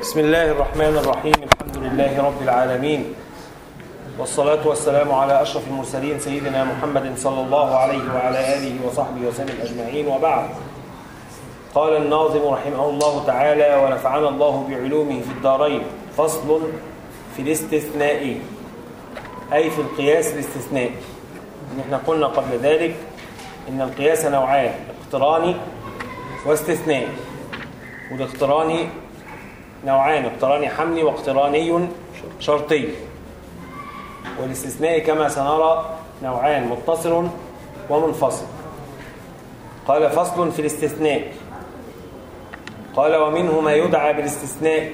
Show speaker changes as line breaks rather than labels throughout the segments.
بسم الله الرحمن الرحيم الحمد لله رب العالمين والصلاة والسلام على أشرف المرسلين سيدنا محمد صلى الله عليه وعلى آله وصحبه وسلم أجمعين وبعد قال الناظم رحمه الله تعالى ونفعنا الله بعلومه في الدارين فصل في الاستثناء أي في القياس الاستثنائي نحن قلنا قبل ذلك إن القياس نوعان اقتراني واستثنائي والاقتراني نوعان اقتراني حملي واقتراني شرطي والاستثناء كما سنرى نوعان متصل ومنفصل قال فصل في الاستثناء قال ومنه ما يدعى بالاستثناء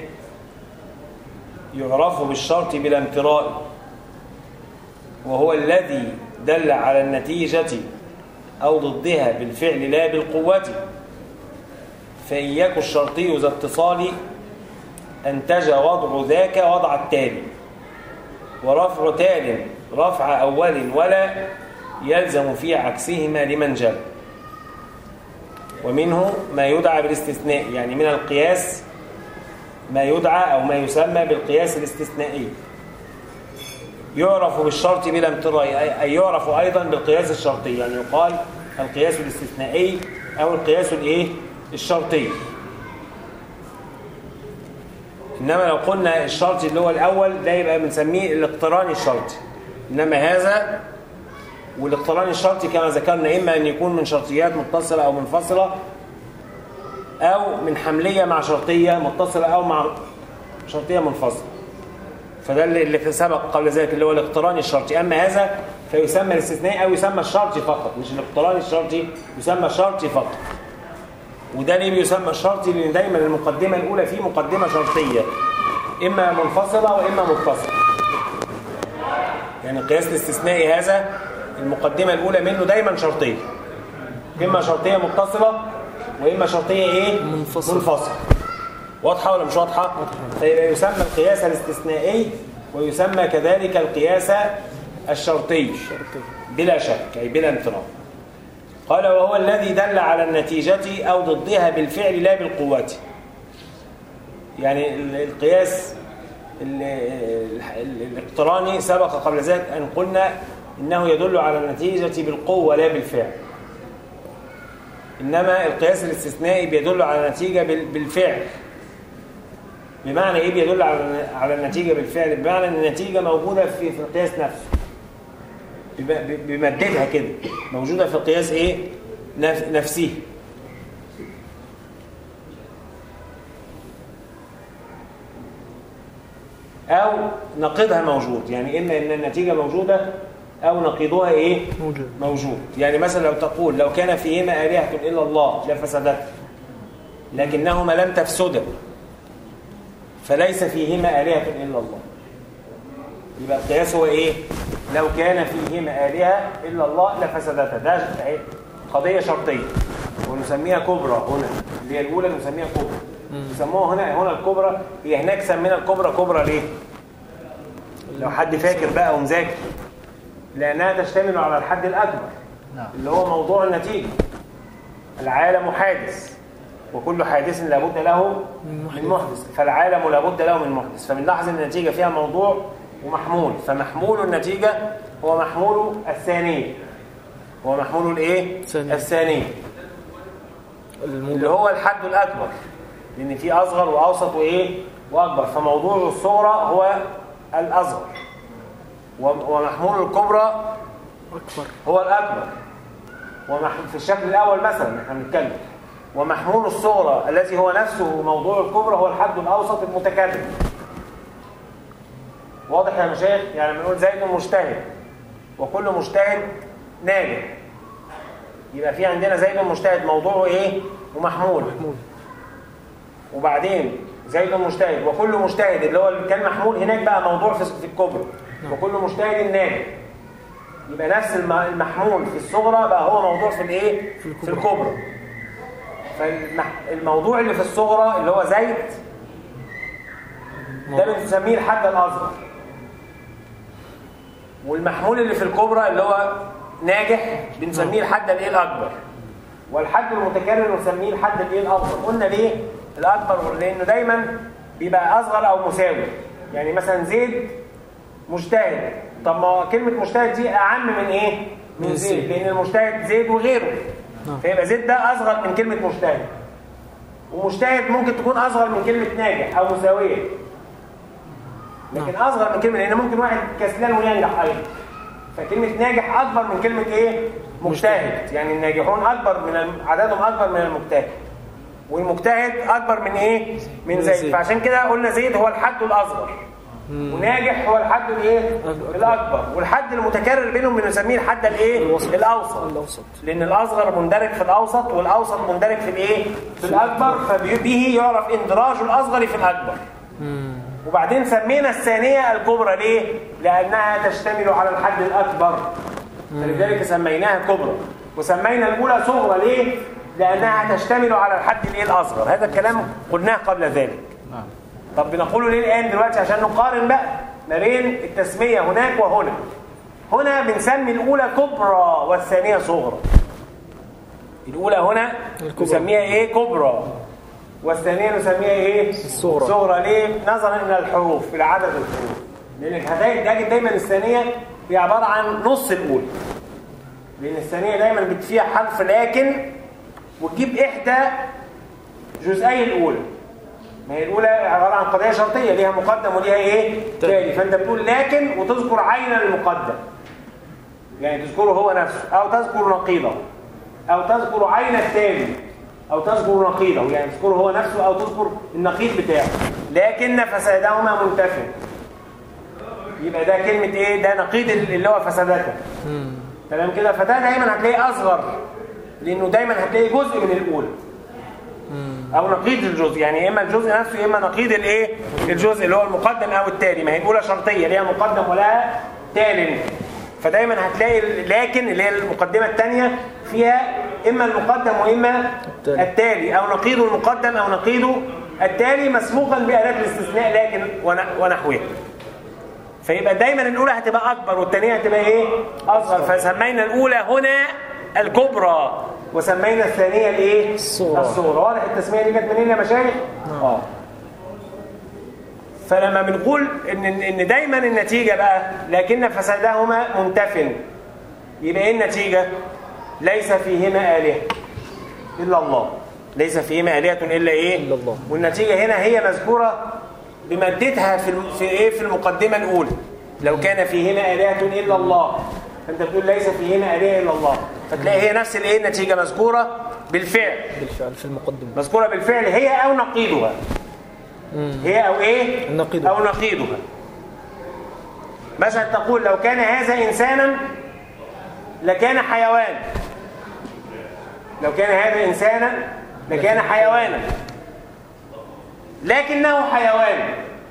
يعرف بالشرط بلا امتراء وهو الذي دل على النتيجة أو ضدها بالفعل لا بالقوة فإن يك الشرطي ذا اتصال أنتج وضع ذاك وضع التالي ورفع تال رفع أول ولا يلزم في عكسهما لمن جل ومنه ما يدعى بالاستثناء يعني من القياس ما يدعى أو ما يسمى بالقياس الاستثنائي يعرف بالشرط بلا امتراء أي يعرف أيضا بالقياس الشرطي يعني يقال القياس الاستثنائي أو القياس الايه الشرطي إنما لو قلنا الشرط اللي هو الأول ده يبقى بنسميه الاقتران الشرطي إنما هذا والاقتران الشرطي كما ذكرنا إما أن يكون من شرطيات متصلة أو منفصلة أو من حملية مع شرطية متصلة أو مع شرطية منفصلة فده اللي سبق قبل ذلك اللي هو الاقتران الشرطي أما هذا فيسمى الاستثناء أو يسمى الشرطي فقط مش الاقتران الشرطي يسمى شرطي فقط وده ليه بيسمى الشرطي لأن دايما المقدمة الأولى فيه مقدمة شرطية إما منفصلة وإما متصلة يعني القياس الاستثنائي هذا المقدمة الأولى منه دايما شرطية إما شرطية متصلة وإما شرطية إيه؟
منفصلة.
منفصلة واضحة ولا مش واضحة؟ فيبقى يسمى القياس الاستثنائي ويسمى كذلك القياس الشرطي بلا شك أي بلا امتراء قال وهو الذي دل على النتيجة أو ضدها بالفعل لا بالقوة يعني ال- القياس ال- ال- الاقتراني سبق قبل ذلك أن قلنا إنه يدل على النتيجة بالقوة لا بالفعل إنما القياس الاستثنائي بيدل على النتيجة بال- بالفعل بمعنى إيه بيدل على على النتيجة بالفعل بمعنى أن النتيجة موجودة في في القياس نفسه بم- بمادتها كده موجودة في القياس ايه نف- نفسه او نقيضها موجود يعني اما ان النتيجة موجودة او نقيضها ايه
موجود
موجود يعني مثلا لو تقول لو كان فيهما آلهة إلا الله لفسدتا لكنهما لم تفسدا فليس فيهما آلهة إلا الله يبقى القياس هو إيه؟ لو كان فيهما آلهة إلا الله لفسدتا ده إيه؟ قضية شرطية ونسميها كبرى هنا اللي هي الأولى نسميها كبرى يسموها هنا هنا الكبرى هي هناك سمينا الكبرى كبرى ليه؟ لو حد فاكر بقى ومذاكر لأنها تشتمل على الحد الأكبر
نعم.
اللي هو موضوع النتيجة العالم حادث وكل حادث لابد له من محدث فالعالم لابد له من محدث فبنلاحظ ان النتيجة فيها موضوع ومحمول فمحمول النتيجة هو محمول الثانية هو محمول الايه
الثانية.
الثانية اللي هو الحد الأكبر لأن في أصغر وأوسط وإيه وأكبر فموضوع الصغرى هو الأصغر وم- ومحمول الكبرى
أكبر
هو الأكبر ومح... في الشكل الأول مثلا احنا بنتكلم ومحمول الصغرى الذي هو نفسه موضوع الكبرى هو الحد الأوسط المتكرر واضح يا مشايخ يعني بنقول زيد مجتهد وكل مجتهد ناجح يبقى في عندنا زيد مجتهد موضوعه ايه ومحمول
محمود
وبعدين زيد مجتهد وكل مجتهد اللي هو اللي كان محمول هناك بقى موضوع في في الكبرى وكل مجتهد ناجح يبقى نفس الم- المحمول في الصغرى بقى هو موضوع في الايه
في
في
الكبرى.
الكبرى فالموضوع اللي في الصغرى اللي هو زيد ده بنسميه الحد الاصغر والمحمول اللي في الكبرى اللي هو ناجح بنسميه الحد الايه الاكبر والحد المتكرر نسميه الحد الايه الاكبر قلنا ليه الاكبر لانه دايما بيبقى اصغر او مساوي يعني مثلا زيد مجتهد طب ما كلمه مجتهد دي اعم من ايه من زيد لان المجتهد زيد وغيره
نعم.
فيبقى زيد ده اصغر من كلمه مجتهد ومجتهد ممكن تكون اصغر من كلمه ناجح او مساويه لكن اصغر من كلمه لان ممكن واحد كسلان وينجح ايضا فكلمه ناجح اكبر من كلمه ايه مجتهد يعني الناجحون اكبر من الم- عددهم اكبر من المجتهد والمجتهد اكبر من ايه من
من
زيد
زيد.
فعشان كده قلنا زيد هو الحد الاصغر وناجح هو الحد الايه
الأكبر.
الاكبر والحد المتكرر بينهم بنسميه الحد الايه
الوسط.
الاوسط
الأوسط
لان الاصغر مندرج في الاوسط والاوسط مندرج في الايه في الاكبر فبه يعرف اندراج الاصغر في الاكبر وبعدين سمينا الثانيه الكبرى ليه لانها تشتمل على الحد الاكبر فلذلك سميناها كبرى وسمينا الاولى صغرى ليه لانها تشتمل على الحد الايه الاصغر هذا الكلام قلناه قبل ذلك
نعم
طب بنقوله ليه الآن دلوقتي عشان نقارن بقى ما بين التسمية هناك وهنا هنا بنسمي الأولى كبرى والثانية صغرى الأولى هنا
الكبرى.
نسميها إيه كبرى والثانية نسميها إيه
الصغرى.
صغرى ليه نظرا إلى الحروف إلى عدد الحروف لأنك هتجد دايما الثانية هي عبارة عن نص الأولى لأن الثانية دايما بتفيها حرف لكن وتجيب إحدى جزئي الأولى ما هي الأولى عبارة عن قضية شرطية ليها مقدم وليها إيه؟ تالي فأنت بتقول لكن وتذكر عين المقدم يعني تذكره هو نفسه أو تذكر نقيضه أو تذكر عين التالي أو تذكر نقيضه يعني تذكره هو نفسه أو تذكر النقيض بتاعه لكن فسادهما منتفع يبقى ده كلمة إيه؟ ده نقيض اللي هو فسادته تمام كده فده دايما هتلاقيه أصغر لأنه دايما هتلاقيه جزء من الأولى او نقيض الجزء يعني اما الجزء نفسه اما نقيض الايه الجزء اللي هو المقدم او التالي ما هي الاولى شرطيه ليها مقدم ولها تال فدايما هتلاقي ال- لكن اللي هي المقدمه الثانيه فيها اما المقدم واما
التالي.
التالي او نقيض المقدم او نقيض التالي مسبوقا باداه الاستثناء لكن ون- ونحوها فيبقى دايما الاولى هتبقى اكبر والثانيه هتبقى ايه اصغر فسمينا الاولى هنا الكبرى وسمينا الثانيه الايه
الصغرى.
الصغرى واضح التسميه دي جت منين يا مشايخ اه فلما بنقول ان ان دايما النتيجه بقى لكن فسادهما منتف يبقى ايه النتيجه ليس فيهما الهه الا الله ليس فيهما الهه الا ايه
إلا الله.
والنتيجه هنا هي مذكوره بمادتها في الم- في ايه في المقدمه الاولى لو كان فيهما الهه الا الله فانت بتقول ليس فيهما اله الا الله فتلاقي هي نفس الايه النتيجه مذكوره بالفعل
بالفعل في المقدمة
مذكوره بالفعل هي او نقيضها هي او ايه
النقيض.
او نقيضها مثلا تقول لو كان هذا انسانا لكان حيوان لو كان هذا انسانا لكان حيوانا لكنه حيوان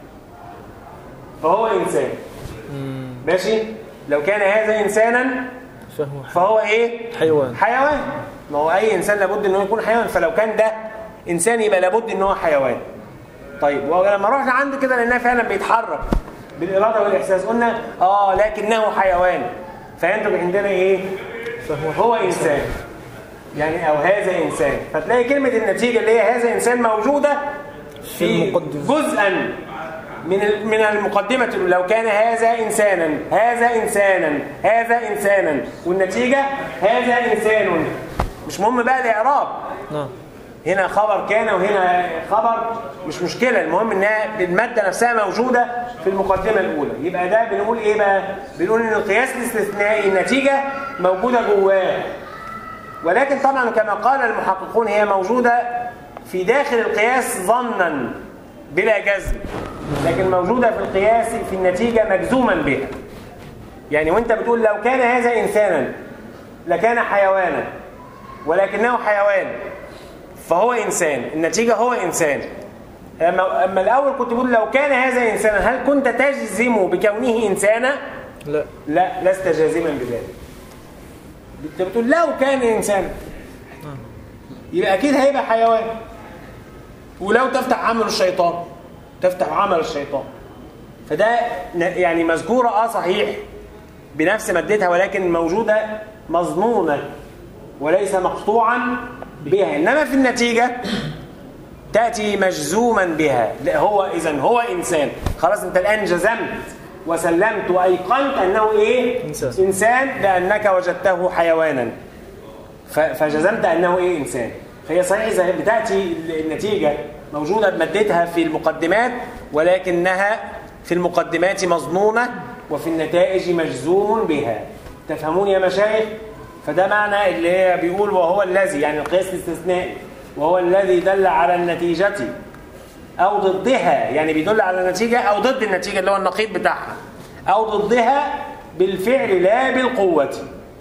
فهو انسان ماشي لو كان هذا انسانا
فهو
فهو ايه
حيوان
حيوان ما هو اي انسان لابد انه يكون حيوان فلو كان ده انسان يبقى لابد ان هو حيوان طيب ولما رحنا عنده كده لانها فعلا بيتحرك بالاراده والاحساس قلنا اه لكنه حيوان فينتج عندنا ايه
فهو
هو انسان يعني او هذا انسان فتلاقي كلمه النتيجه اللي هي هذا انسان موجوده
في المقدمة.
جزءا من ال- من المقدمه لو كان هذا انسانا هذا انسانا هذا انسانا والنتيجه هذا انسان مش مهم بقى الاعراب
نعم
هنا خبر كان وهنا خبر مش مشكلة المهم انها المادة نفسها موجودة في المقدمة الأولى يبقى ده بنقول ايه بقى بنقول ان القياس الاستثنائي النتيجة موجودة جواه ولكن طبعا كما قال المحققون هي موجودة في داخل القياس ظنا بلا جزم لكن موجودة في القياس في النتيجة مجزوما بها يعني وانت بتقول لو كان هذا إنسانا لكان حيوانا ولكنه حيوان فهو إنسان النتيجة هو إنسان أما, أما الأول كنت بقول لو كان هذا إنسانا هل كنت تجزم بكونه إنسانا؟
لا
لا لست جازما بذلك انت بتقول لو كان إنسانا يبقى أكيد هيبقى حيوان ولو تفتح عمل الشيطان تفتح عمل الشيطان فده ن- يعني مذكورة اه صحيح بنفس مادتها ولكن موجودة مظنونة وليس مقطوعا بها إنما في النتيجة تأتي مجزوما بها لا هو إذا هو إنسان خلاص أنت الآن جزمت وسلمت وأيقنت أنه إيه
إنسان.
إنسان لأنك وجدته حيوانا ف- فجزمت أنه إيه إنسان فهي صحيح إذا بتأتي النتيجة موجودة بمادتها في المقدمات ولكنها في المقدمات مظنونة وفي النتائج مجزوم بها تفهمون يا مشايخ فده معنى اللي هي بيقول وهو الذي يعني القياس الاستثنائي وهو الذي دل على النتيجة أو ضدها يعني بيدل على النتيجة أو ضد النتيجة اللي هو النقيض بتاعها أو ضدها بالفعل لا بالقوة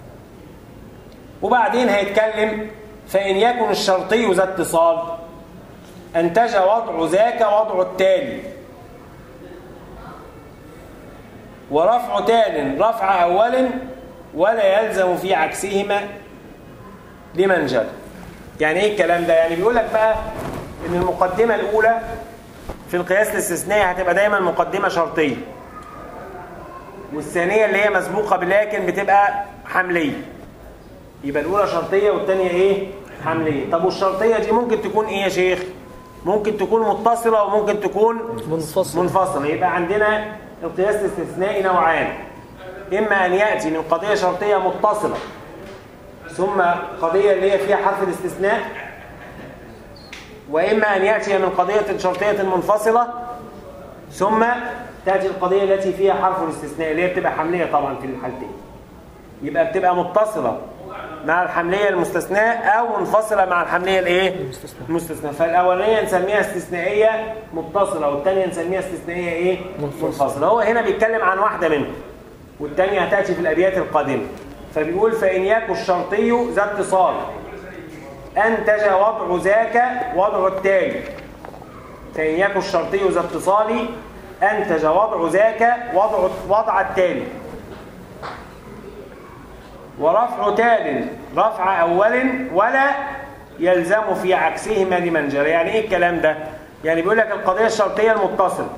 وبعدين هيتكلم فإن يكن الشرطي ذا اتصال أنتج وضع ذاك وضع التالي ورفع تال رفع أول ولا يلزم في عكسهما لمن جل يعني ايه الكلام ده يعني بيقول لك بقى ان المقدمة الأولى في القياس الاستثنائي هتبقى دايما مقدمة شرطية والثانية اللي هي مسبوقة بلكن بتبقى حملية يبقى الأولى شرطية والثانية إيه؟ حملية طب والشرطية دي ممكن تكون إيه يا شيخ؟ ممكن تكون متصلة وممكن تكون
منفصل
منفصلة يبقى عندنا القياس الاستثنائي نوعان إما أن يأتي من قضية شرطية متصلة ثم قضية اللي هي فيها حرف الاستثناء وإما أن يأتي من قضية شرطية منفصلة ثم تأتي القضية التي فيها حرف الاستثناء اللي هي بتبقى حملية طبعا في الحالتين يبقى بتبقى متصلة مع الحملية المستثناء أو منفصلة مع الحملية الإيه؟ المستثناء فالأولانية نسميها استثنائية متصلة والثانية نسميها استثنائية إيه؟
منفصلة.
منفصلة هو هنا بيتكلم عن واحدة منهم والثانية هتأتي في الأبيات القادمة فبيقول فإن يكن الشرطي ذا اتصال أنتج وضع ذاك وضع التالي فإن يكن الشرطي ذا اتصال أنتج وضع ذاك وضع وضع التالي ورفع تال رفع أول ولا يلزم في عكسهما لمن جرى يعني إيه الكلام ده؟ يعني بيقول لك القضية الشرطية المتصلة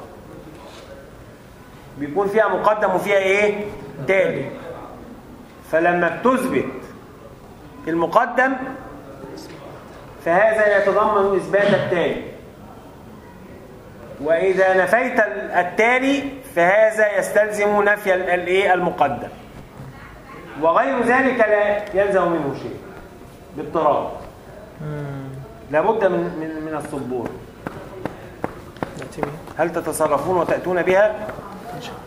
بيكون فيها مقدم وفيها إيه؟ تالي فلما بتثبت المقدم فهذا يتضمن إثبات التالي وإذا نفيت التالي فهذا يستلزم نفي ال- الايه المقدم وغير ذلك لا يلزم منه شيء باضطراب لابد من من من الصبور
نأتي بها
هل تتصرفون وتأتون بها
إن شاء الله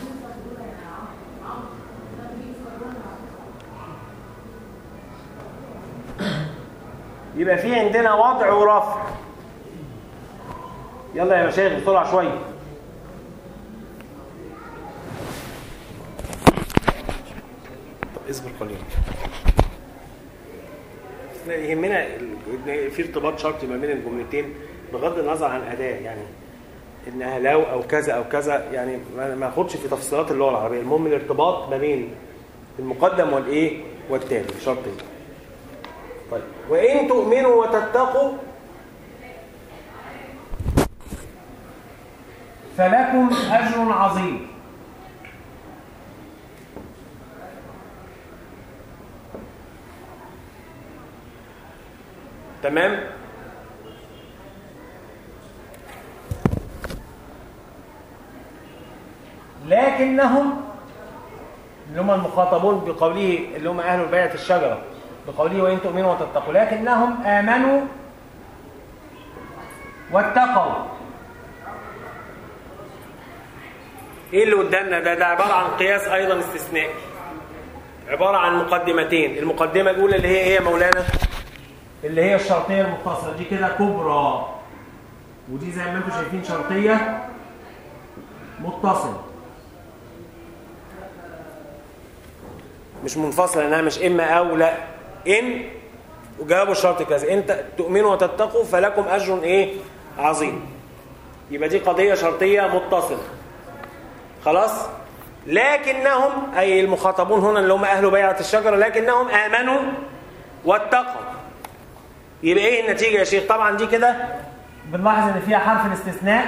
يبقى في عندنا وضع ورفع يلا يا مشايخ بسرعة شوية طب اصبر قليلا إحنا يهمنا ال- في ارتباط شرطي ما بين الجملتين بغض النظر عن أداة يعني انها لو او كذا او كذا يعني ما ما اخدش في تفصيلات اللغه العربيه المهم الارتباط ما بين المقدم والايه والتالي شرطين طيب وإن تؤمنوا وتتقوا فلكم أجر عظيم تمام لكنهم اللي هم المخاطبون بقوله اللي هم أهل البيعة الشجرة بقوله وإن تؤمنوا وتتقوا لكنهم آمنوا واتقوا ايه اللي قدامنا ده ده عبارة عن قياس ايضا استثنائي عبارة عن مقدمتين المقدمة الاولى اللي هي ايه يا مولانا اللي هي الشرطية المتصلة دي كده كبرى ودي زي ما انتم شايفين شرطية متصلة مش منفصلة انها مش اما او لا ان وجابوا الشرط كذا ان ت- تؤمنوا وتتقوا فلكم اجر ايه عظيم يبقى دي قضية شرطية متصلة خلاص لكنهم أي المخاطبون هنا اللي هم أهل بيعة الشجرة لكنهم آمنوا واتقوا يبقى إيه النتيجة يا شيخ طبعا دي كده بنلاحظ إن فيها حرف الاستثناء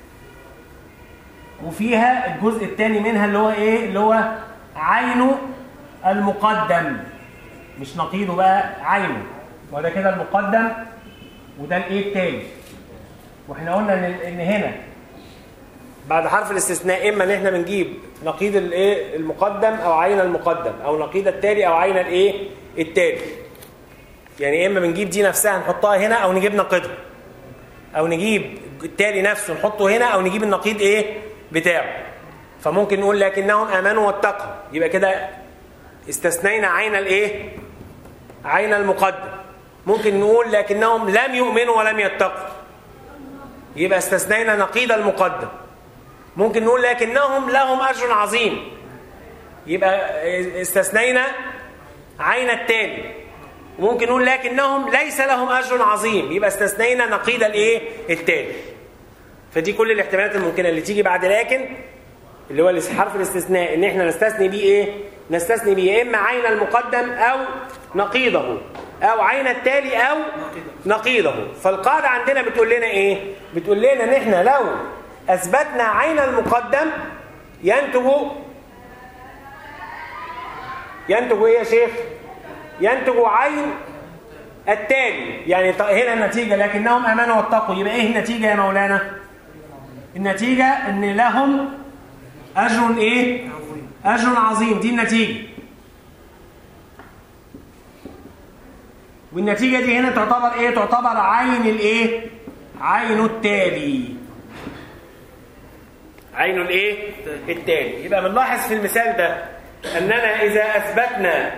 وفيها الجزء الثاني منها اللي هو إيه اللي هو عين المقدم مش نقيضه بقى عينه وده كده المقدم وده الإيه التاني واحنا قلنا ان ان هنا بعد حرف الاستثناء اما ان احنا بنجيب نقيض الايه المقدم او عين المقدم او نقيض التالي او عين الايه التالي يعني اما بنجيب دي نفسها نحطها هنا او نجيب نقيضها او نجيب التالي نفسه نحطه هنا او نجيب النقيض ايه بتاعه فممكن نقول لكنهم امنوا واتقوا يبقى كده استثنينا عين الايه عين المقدم ممكن نقول لكنهم لم يؤمنوا ولم يتقوا يبقى استثنينا نقيض المقدم ممكن نقول لكنهم لهم اجر عظيم يبقى استثنينا عين التالي وممكن نقول لكنهم ليس لهم اجر عظيم يبقى استثنينا نقيض الايه التالي فدي كل الاحتمالات الممكنه اللي تيجي بعد لكن اللي هو حرف الاستثناء ان احنا نستثني بيه ايه نستثني بيه اما عين المقدم او نقيضه او عين التالي او نقيضه فالقاعده عندنا بتقول لنا ايه بتقول لنا ان احنا لو اثبتنا عين المقدم ينتج ينتج ايه يا شيخ ينتج عين التالي يعني هنا النتيجه لكنهم امنوا واتقوا يبقى ايه النتيجه يا مولانا النتيجه ان لهم اجر ايه اجر عظيم دي النتيجه والنتيجه دي هنا تعتبر ايه تعتبر عين الايه عين التالي عين الايه التالي يبقى بنلاحظ في المثال ده اننا اذا اثبتنا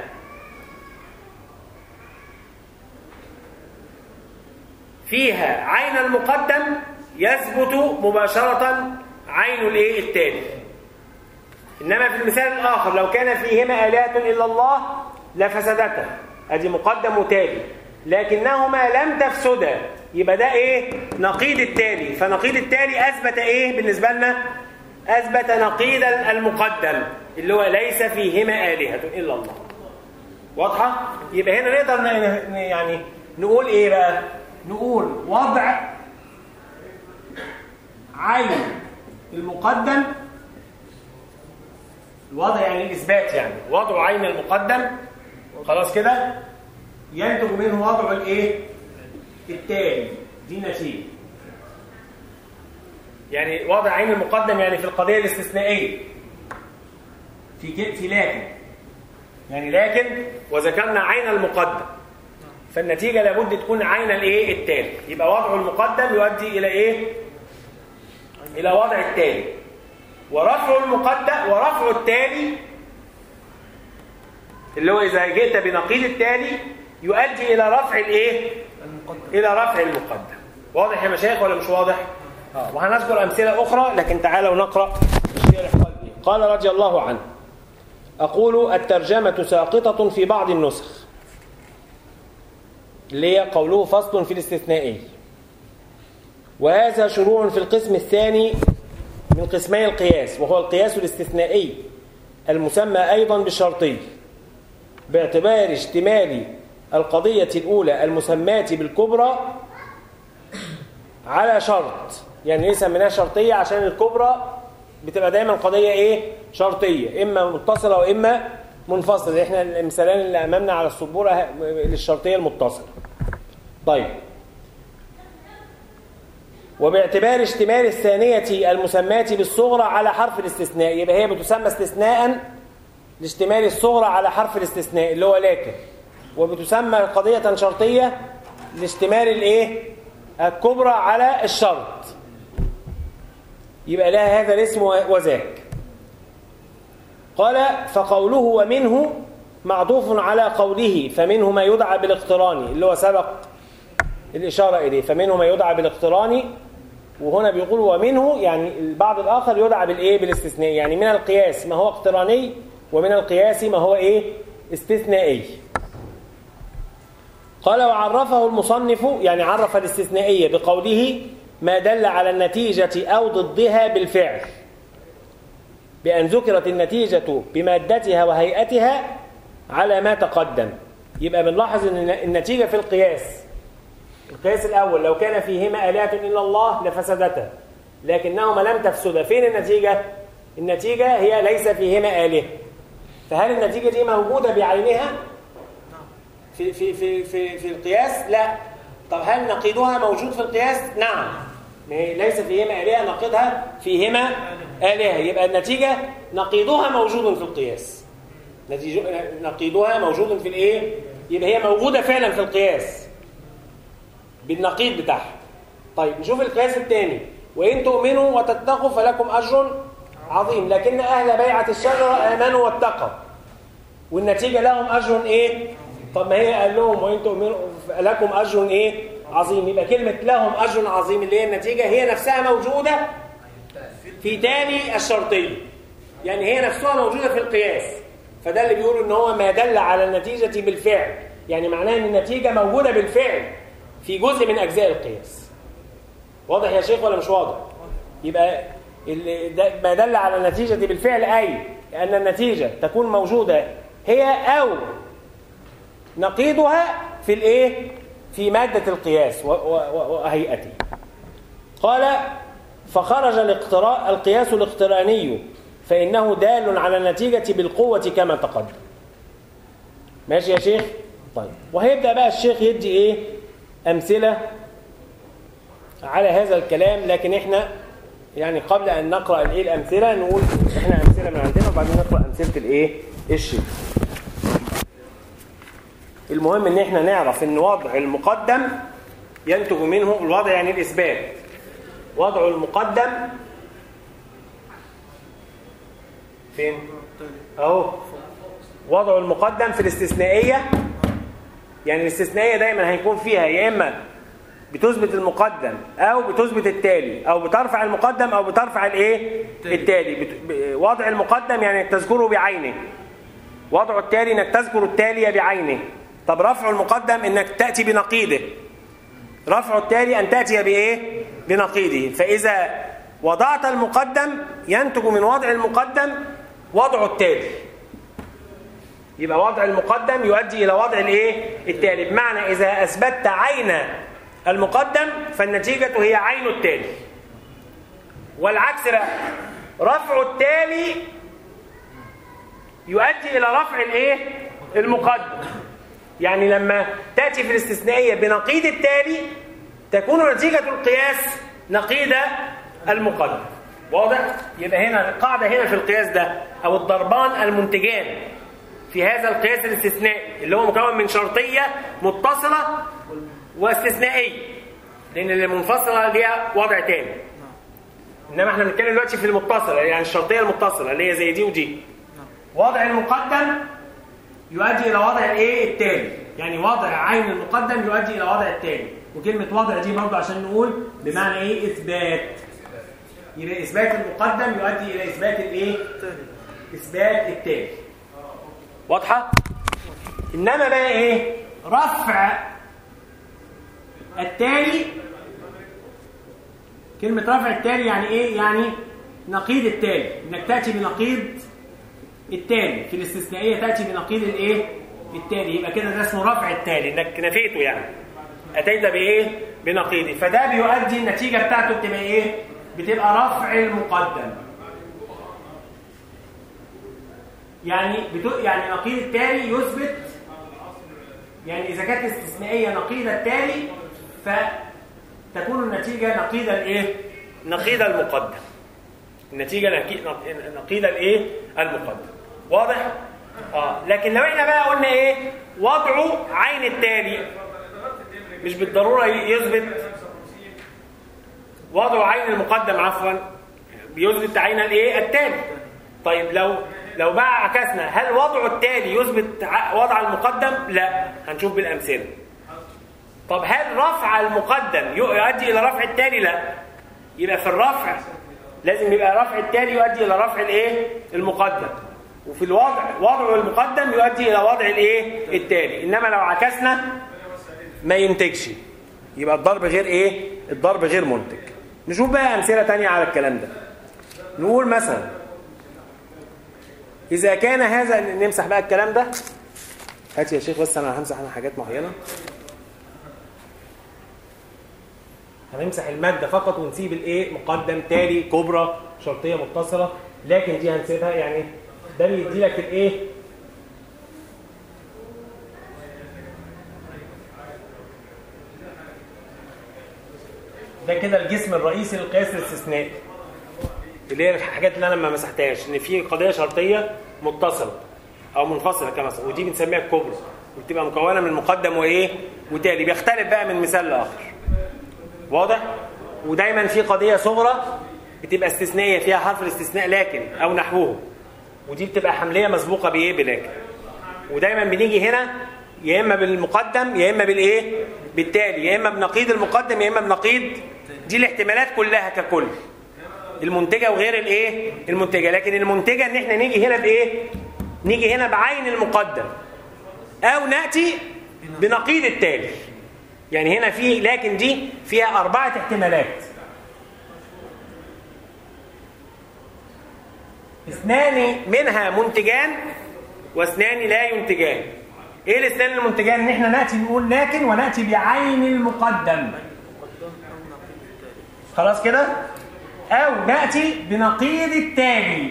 فيها عين المقدم يثبت مباشرة عين الايه التالي انما في المثال الاخر لو كان فيهما الهه الا الله لفسدتا ادي مقدم وتالي لكنهما لم تفسدا يبقى ده ايه نقيض التالي فنقيض التالي اثبت ايه بالنسبه لنا اثبت نقيض المقدم اللي هو ليس فيهما الهه الا الله واضحه يبقى هنا نقدر يعني نقول ايه بقى نقول وضع عين المقدم الوضع يعني الاثبات يعني وضع عين المقدم خلاص كده ينتج منه وضع الايه التالي دي نتيجه يعني وضع عين المقدم يعني في القضيه الاستثنائيه في في لكن يعني لكن وذكرنا عين المقدم فالنتيجه لابد تكون عين الايه التالي يبقى وضع المقدم يؤدي الى ايه الى وضع التالي ورفع المقدم ورفع التالي اللي هو اذا جئت بنقيض التالي يؤدي الى رفع الايه الى رفع المقدم واضح يا مشايخ ولا مش واضح اه وهنذكر امثله اخرى لكن تعالوا نقرا الشارح قال ايه قال رضي الله عنه اقول الترجمه ساقطه في بعض النسخ اللي هي قوله فصل في الاستثنائي وهذا شروع في القسم الثاني من قسمي القياس وهو القياس الاستثنائي المسمى أيضا بالشرطي باعتبار اشتمال القضية الأولى المسماة بالكبرى على شرط يعني ليه سميناها شرطية عشان الكبرى بتبقى دايما قضية ايه شرطية اما متصلة واما منفصلة احنا المثالين اللي امامنا على السبورة للشرطية المتصلة طيب وباعتبار اشتمال الثانية المسماة بالصغرى على حرف الاستثناء يبقى هي بتسمى استثناء لاشتمال الصغرى على حرف الاستثناء اللي هو لكن وبتسمى قضية شرطية لاشتمال الايه الكبرى على الشرط يبقى لها هذا الاسم وذاك قال فقوله ومنه معطوف على قوله فمنه ما يدعى بالاقتران اللي هو سبق الإشارة إليه فمنه ما يدعى بالاقتران وهنا بيقول ومنه يعني البعض الآخر يدعى بالإيه بالاستثناء يعني من القياس ما هو اقتراني ومن القياس ما هو إيه استثنائي قال وعرفه المصنف يعني عرف الاستثنائية بقوله ما دل على النتيجة أو ضدها بالفعل بأن ذكرت النتيجة بمادتها وهيئتها على ما تقدم يبقى بنلاحظ أن النتيجة في القياس القياس الأول لو كان فيهما آلهة إلا الله لفسدتا لكنهما لم تفسدا فين النتيجة؟ النتيجة هي ليس فيهما آلهة فهل النتيجة دي موجودة بعينها في, في, في, في, في القياس؟ لا طب هل نقيضها موجود في القياس؟ نعم ما هي ليس فيهما آلهة نقيضها فيهما آلهة يبقى النتيجة نقيضها موجود في القياس نتيجة نقيضها موجود في الايه يبقى هي موجودة فعلا في القياس بالنقيض بتاعها طيب نشوف القياس الثاني وإن تؤمنوا وتتقوا فلكم أجر عظيم لكن أهل بيعة الشجرة آمنوا واتقوا والنتيجة لهم أجر إيه؟ طب ما هي قال لهم وإن تؤمنوا لكم أجر إيه؟ عظيم يبقى كلمة لهم أجر عظيم اللي هي النتيجة هي نفسها موجودة في تاني الشرطية يعني هي نفسها موجودة في القياس فده اللي بيقول إن هو ما دل على النتيجة بالفعل يعني معناه إن النتيجة موجودة بالفعل في جزء من أجزاء القياس واضح يا شيخ ولا مش واضح؟ يبقى اللي ده ما دل على النتيجة بالفعل أي أن النتيجة تكون موجودة هي أو نقيضها في الإيه؟ في مادة القياس وهيئته قال فخرج الاقتراء القياس الاقتراني فإنه دال على النتيجة بالقوة كما تقدم ماشي يا شيخ؟ طيب وهيبدأ بقى الشيخ يدي إيه؟ أمثلة على هذا الكلام لكن إحنا يعني قبل أن نقرأ الإيه الأمثلة نقول إحنا أمثلة من عندنا وبعدين نقرأ أمثلة الإيه؟ الشيخ المهم ان احنا نعرف ان وضع المقدم ينتج منه الوضع يعني الاثبات وضع المقدم فين اهو وضع المقدم في الاستثنائيه يعني الاستثنائيه دايما هيكون فيها يا اما بتثبت المقدم او بتثبت التالي او بترفع المقدم او بترفع الايه التالي بت... وضع المقدم يعني تذكره بعينه وضع التالي انك تذكر التالي بعينه طب رفع المقدم انك تأتي بنقيضه رفع التالي ان تأتي بايه بنقيضه فاذا وضعت المقدم ينتج من وضع المقدم وضع التالي يبقى وضع المقدم يؤدي الى وضع الايه التالي بمعنى اذا اثبتت عين المقدم فالنتيجة هي عين التالي والعكس بقى رفع التالي يؤدي الى رفع الايه المقدم يعني لما تأتي في الاستثنائية بنقيض التالي تكون نتيجة القياس نقيض المقدم واضح؟ يبقى هنا القاعدة هنا في القياس ده أو الضربان المنتجان في هذا القياس الاستثنائي اللي هو مكون من شرطية متصلة واستثنائية لأن المنفصلة ليها وضع تاني إنما احنا بنتكلم دلوقتي في المتصلة يعني الشرطية المتصلة اللي هي زي دي ودي وضع المقدم يؤدي الى وضع الايه التالي يعني وضع عين المقدم يؤدي الى وضع التالي وكلمه وضع دي برضه عشان نقول بمعنى ايه اثبات يبقى اثبات المقدم يؤدي الى اثبات الايه اثبات التالي واضحه انما بقى ايه رفع التالي كلمه رفع التالي يعني ايه يعني نقيض التالي انك تاتي بنقيض التالي في الاستثنائيه تاتي بنقيض الايه التالي يبقى كده ده اسمه رفع التالي انك نفيته يعني اتيت بايه بنقيضه فده بيؤدي النتيجه بتاعته بتبقى ايه بتبقى رفع المقدم يعني بتو... يعني نقيض التالي يثبت يعني اذا كانت استثنائيه نقيض التالي فتكون النتيجه نقيض الايه نقيض المقدم النتيجه نقيض الايه المقدم واضح اه لكن لو احنا بقى قلنا ايه وضعه عين التالي مش بالضروره يثبت وضعه عين المقدم عفوا بيثبت عين الايه التالي طيب لو لو بقى عكسنا هل وضع التالي يثبت وضع المقدم لا هنشوف بالامثله طب هل رفع المقدم يؤدي الى رفع التالي لا يبقى في الرفع لازم يبقى رفع التالي يؤدي الى رفع الايه المقدم وفي الوضع وضع المقدم يؤدي الى وضع الايه التالي انما لو عكسنا ما ينتجش يبقى الضرب غير ايه الضرب غير منتج نشوف بقى امثله تانية على الكلام ده نقول مثلا اذا كان هذا نمسح بقى الكلام ده هات يا شيخ بس انا همسح انا حاجات معينه هنمسح الماده فقط ونسيب الايه مقدم تالي كبرى شرطيه متصله لكن دي هنسيبها يعني ده بيدي لك الايه ده كده الجسم الرئيسي للقياس الاستثنائي اللي هي الحاجات اللي انا ما مسحتهاش ان في قضيه شرطيه متصله او منفصله كمثلا ودي بنسميها الكبرى وبتبقى مكونه من مقدم وايه وتالي بيختلف بقى من مثال لاخر واضح ودايما في قضيه صغرى بتبقى استثنائيه فيها حرف الاستثناء لكن او نحوه ودي بتبقى حمليه مسبوقه بايه بلكن ودايما بنيجي هنا يا اما بالمقدم يا اما بالايه بالتالي يا اما بنقيض المقدم يا اما بنقيض دي الاحتمالات كلها ككل المنتجه وغير الايه المنتجه لكن المنتجه ان احنا نيجي هنا بايه نيجي هنا بعين المقدم او ناتي بنقيض التالي يعني هنا في لكن دي فيها اربعه احتمالات اثنان منها منتجان واثنان لا ينتجان ايه الاثنان المنتجان ان احنا ناتي نقول لكن وناتي بعين المقدم خلاص كده او ناتي بنقيض التالي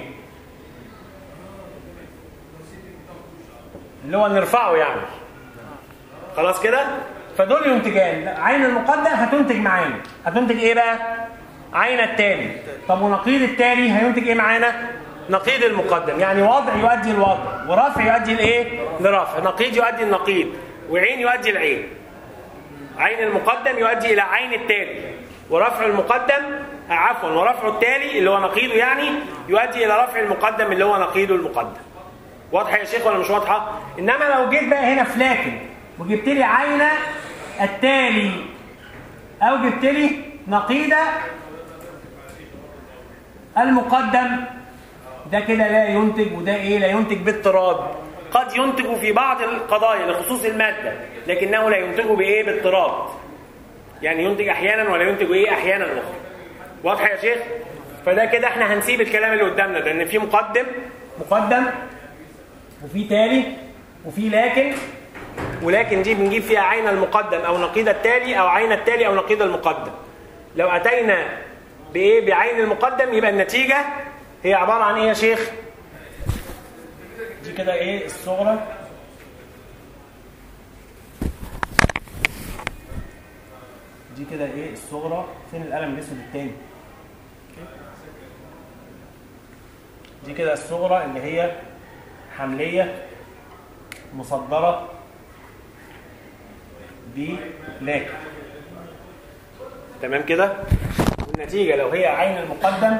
اللي هو نرفعه يعني خلاص كده فدول ينتجان عين المقدم هتنتج معانا هتنتج ايه بقى عين التالي طب ونقيض التالي هينتج ايه معانا نقيض المقدم يعني وضع يؤدي الوضع ورفع يؤدي الايه لرفع نقيض يؤدي النقيض وعين يؤدي العين عين المقدم يؤدي الى عين التالي ورفع المقدم عفوا ورفع التالي اللي هو نقيضه يعني يؤدي الى رفع المقدم اللي هو نقيضه المقدم واضحه يا شيخ ولا مش واضحه انما لو جيت بقى هنا في لكن وجبت لي عين التالي او جبت لي نقيض المقدم ده كده لا ينتج وده ايه لا ينتج باضطراد قد ينتج في بعض القضايا لخصوص الماده لكنه لا ينتج بايه باضطراد يعني ينتج احيانا ولا ينتج ايه احيانا اخرى واضحه يا شيخ فده كده احنا هنسيب الكلام اللي قدامنا ده ان في مقدم مقدم وفي تالي وفي لكن ولكن دي بنجيب فيها عين المقدم او نقيض التالي او عين التالي او نقيض المقدم لو اتينا بايه بعين المقدم يبقى النتيجه هي عباره عن ايه يا شيخ دي كده ايه الصغرى دي كده ايه الصغرى فين القلم الاسود التاني دي كده الصغرى اللي هي حمليه مصدره بلاكن تمام كده والنتيجه لو هي عين المقدم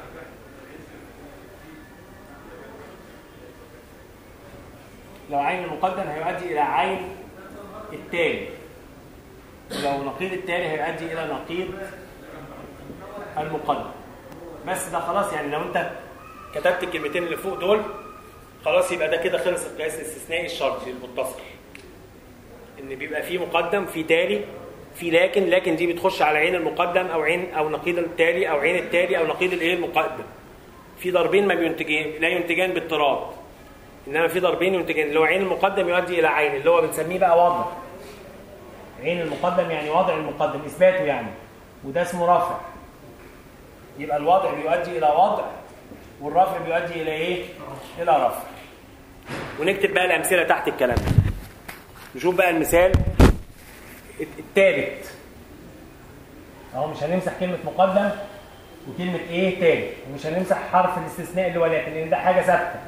لو عين المقدم هيؤدي الى عين التالي ولو نقيض التالي هيؤدي الى نقيض المقدم بس ده خلاص يعني لو انت كتبت الكلمتين اللي فوق دول خلاص يبقى ده كده خلص القياس الاستثنائي الشرطي المتصل ان بيبقى في مقدم في تالي في لكن لكن دي بتخش على عين المقدم او عين او نقيض التالي او عين التالي او نقيض الايه المقدم في ضربين ما بينتجين لا ينتجان باضطراد انما في ضربين ينتجان اللي هو عين المقدم يؤدي الى عين اللي هو بنسميه بقى وضع عين المقدم يعني وضع المقدم اثباته يعني وده اسمه رفع يبقى الوضع بيؤدي الى وضع والرفع بيؤدي الى ايه الى رفع ونكتب بقى الامثله تحت الكلام ده نشوف بقى المثال الثالث اهو مش هنمسح كلمه مقدم وكلمه ايه تالت ومش هنمسح حرف الاستثناء اللي هو لكن لان ده حاجه ثابته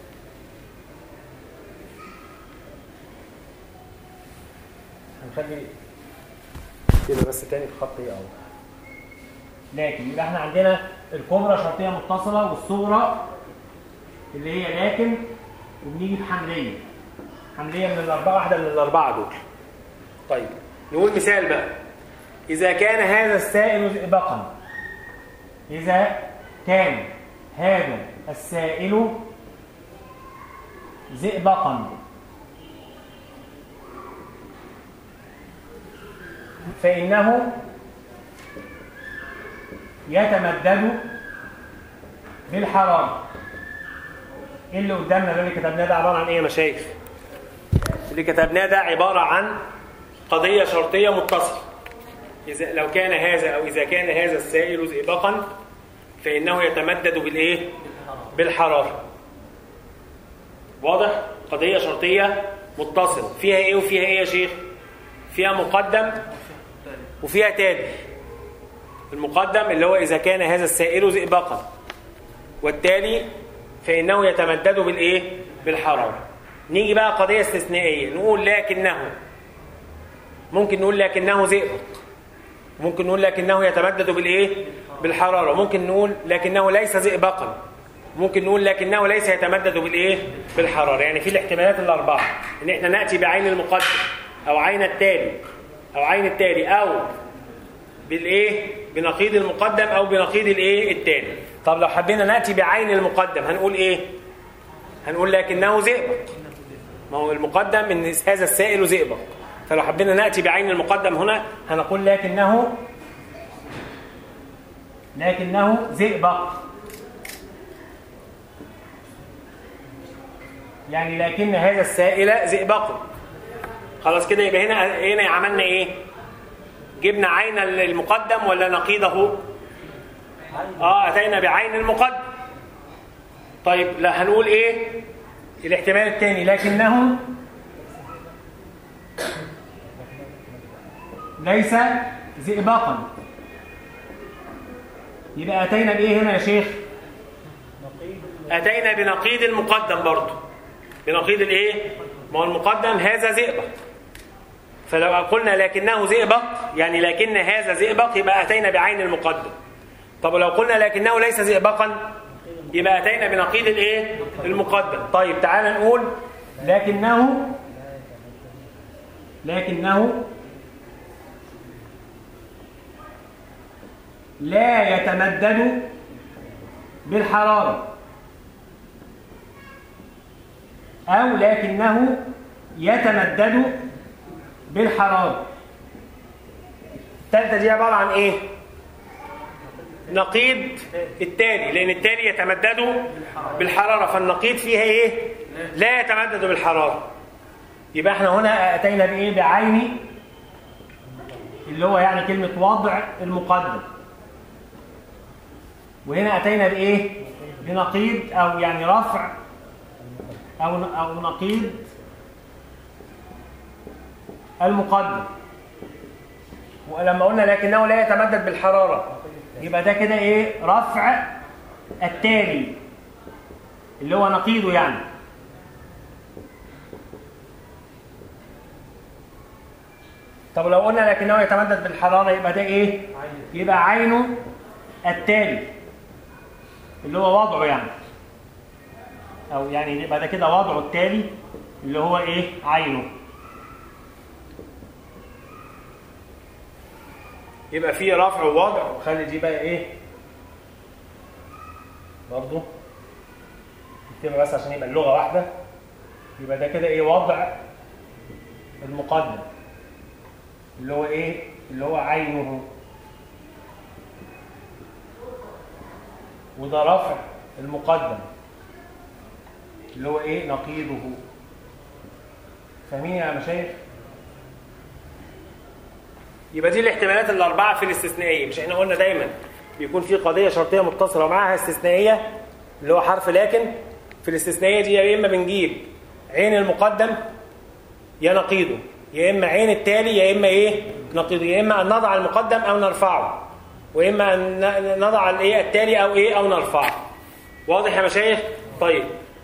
هنخلي كده بس تاني في خط ايه اهو لكن يبقى احنا عندنا الكبرى شرطيه متصله والصغرى اللي هي لكن وبنيجي بحمليه حمليه من الاربعه واحده من الاربعه دول طيب نقول مثال بقى اذا كان هذا السائل زئبقا اذا كان هذا السائل زئبقا فإنه يتمدد بالحرارة ايه اللي قدامنا ده اللي كتبناه ده عبارة عن ايه يا مشايخ اللي كتبناه ده عبارة عن قضية شرطية متصلة إذا لو كان هذا أو إذا كان هذا السائل زئبقا فإنه يتمدد بالإيه؟ بالحرارة واضح؟ قضية شرطية متصلة فيها إيه وفيها إيه يا شيخ؟ فيها مقدم وفيها تالي المقدم اللي هو إذا كان هذا السائل زئبقا والتالي فإنه يتمدد بالإيه؟ بالحرارة نيجي بقى قضية استثنائية نقول لكنه ممكن نقول لكنه زئبق ممكن نقول لكنه يتمدد بالإيه؟ بالحرارة ممكن نقول لكنه ليس زئبقا ممكن نقول لكنه ليس يتمدد بالإيه؟ بالحرارة يعني في الاحتمالات الأربعة إن إحنا نأتي بعين المقدم أو عين التالي أو عين التالي أو بالايه بنقيض المقدم او بنقيض الايه التالي طب لو حبينا ناتي بعين المقدم هنقول ايه هنقول لكنه زئبق ما هو المقدم ان هذا السائل زئبق فلو حبينا ناتي بعين المقدم هنا هنقول لكنه لكنه زئبق يعني لكن هذا السائل زئبق خلاص كده يبقى هنا هنا عملنا ايه جبنا عين المقدم ولا نقيضه اه اتينا بعين المقدم طيب لا هنقول ايه الاحتمال الثاني لكنه ليس زئبقا يبقى اتينا بايه هنا يا شيخ اتينا بنقيض المقدم برضه بنقيض الايه ما هو المقدم هذا زئبق فلو قلنا لكنه زئبق يعني لكن هذا زئبق يبقى أتينا بعين المقدم طب لو قلنا لكنه ليس زئبقا يبقى أتينا بنقيض الايه المقدم طيب تعال نقول لكنه لكنه لا يتمدد بالحرارة أو لكنه يتمدد بالحرارة الثالثة دي عبارة عن ايه نقيض التالي لان التالي يتمدد بالحرارة فالنقيض فيها ايه لا يتمدد بالحرارة يبقى احنا هنا اتينا بايه بعين اللي هو يعني كلمة وضع المقدم وهنا اتينا بايه بنقيض او يعني رفع او او نقيض المقدم ولما قلنا لكنه لا يتمدد بالحرارة يبقى ده كده ايه رفع التالي اللي هو نقيضه يعني طب لو قلنا لكنه يتمدد بالحرارة يبقى ده ايه يبقى عينه التالي اللي هو وضعه يعني او يعني يبقى ده كده وضعه التالي اللي هو ايه عينه يبقى في رفع ووضع وخلي دي بقى ايه برضو نكتبها بس عشان يبقى اللغه واحده يبقى ده كده ايه وضع المقدم اللي هو ايه اللي هو عينه وده رفع المقدم اللي هو ايه نقيضه فاهمين يا مشايخ يبقى دي الاحتمالات الاربعه في الاستثنائيه مش احنا قلنا دايما بيكون في قضيه شرطيه متصله ومعها استثنائيه اللي هو حرف لكن في الاستثنائيه دي يا اما بنجيب عين المقدم يا نقيضه يا اما عين التالي يا اما ايه نقيضه يا اما ان نضع المقدم او نرفعه واما ان نضع الايه التالي او ايه او نرفعه واضح يا مشايخ طيب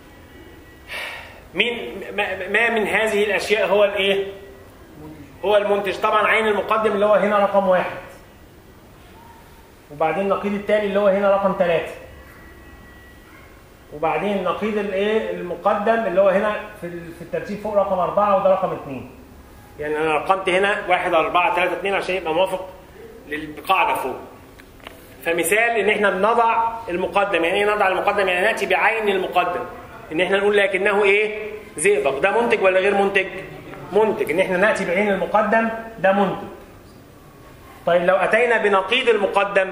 مين ما من هذه الاشياء هو الايه هو المنتج طبعا عين المقدم اللي هو هنا رقم واحد وبعدين النقيض التالي اللي هو هنا رقم ثلاثة وبعدين النقيض الايه المقدم اللي هو هنا في في الترتيب فوق رقم أربعة وده رقم اثنين يعني أنا رقمت هنا واحد أربعة ثلاثة اثنين عشان يبقى موافق للقاعدة فوق فمثال إن إحنا بنضع المقدم يعني إيه نضع المقدم يعني نأتي بعين المقدم إن إحنا نقول لكنه إيه زئبق ده منتج ولا غير منتج؟ منتج ان احنا ناتي بعين المقدم ده منتج طيب لو اتينا بنقيض المقدم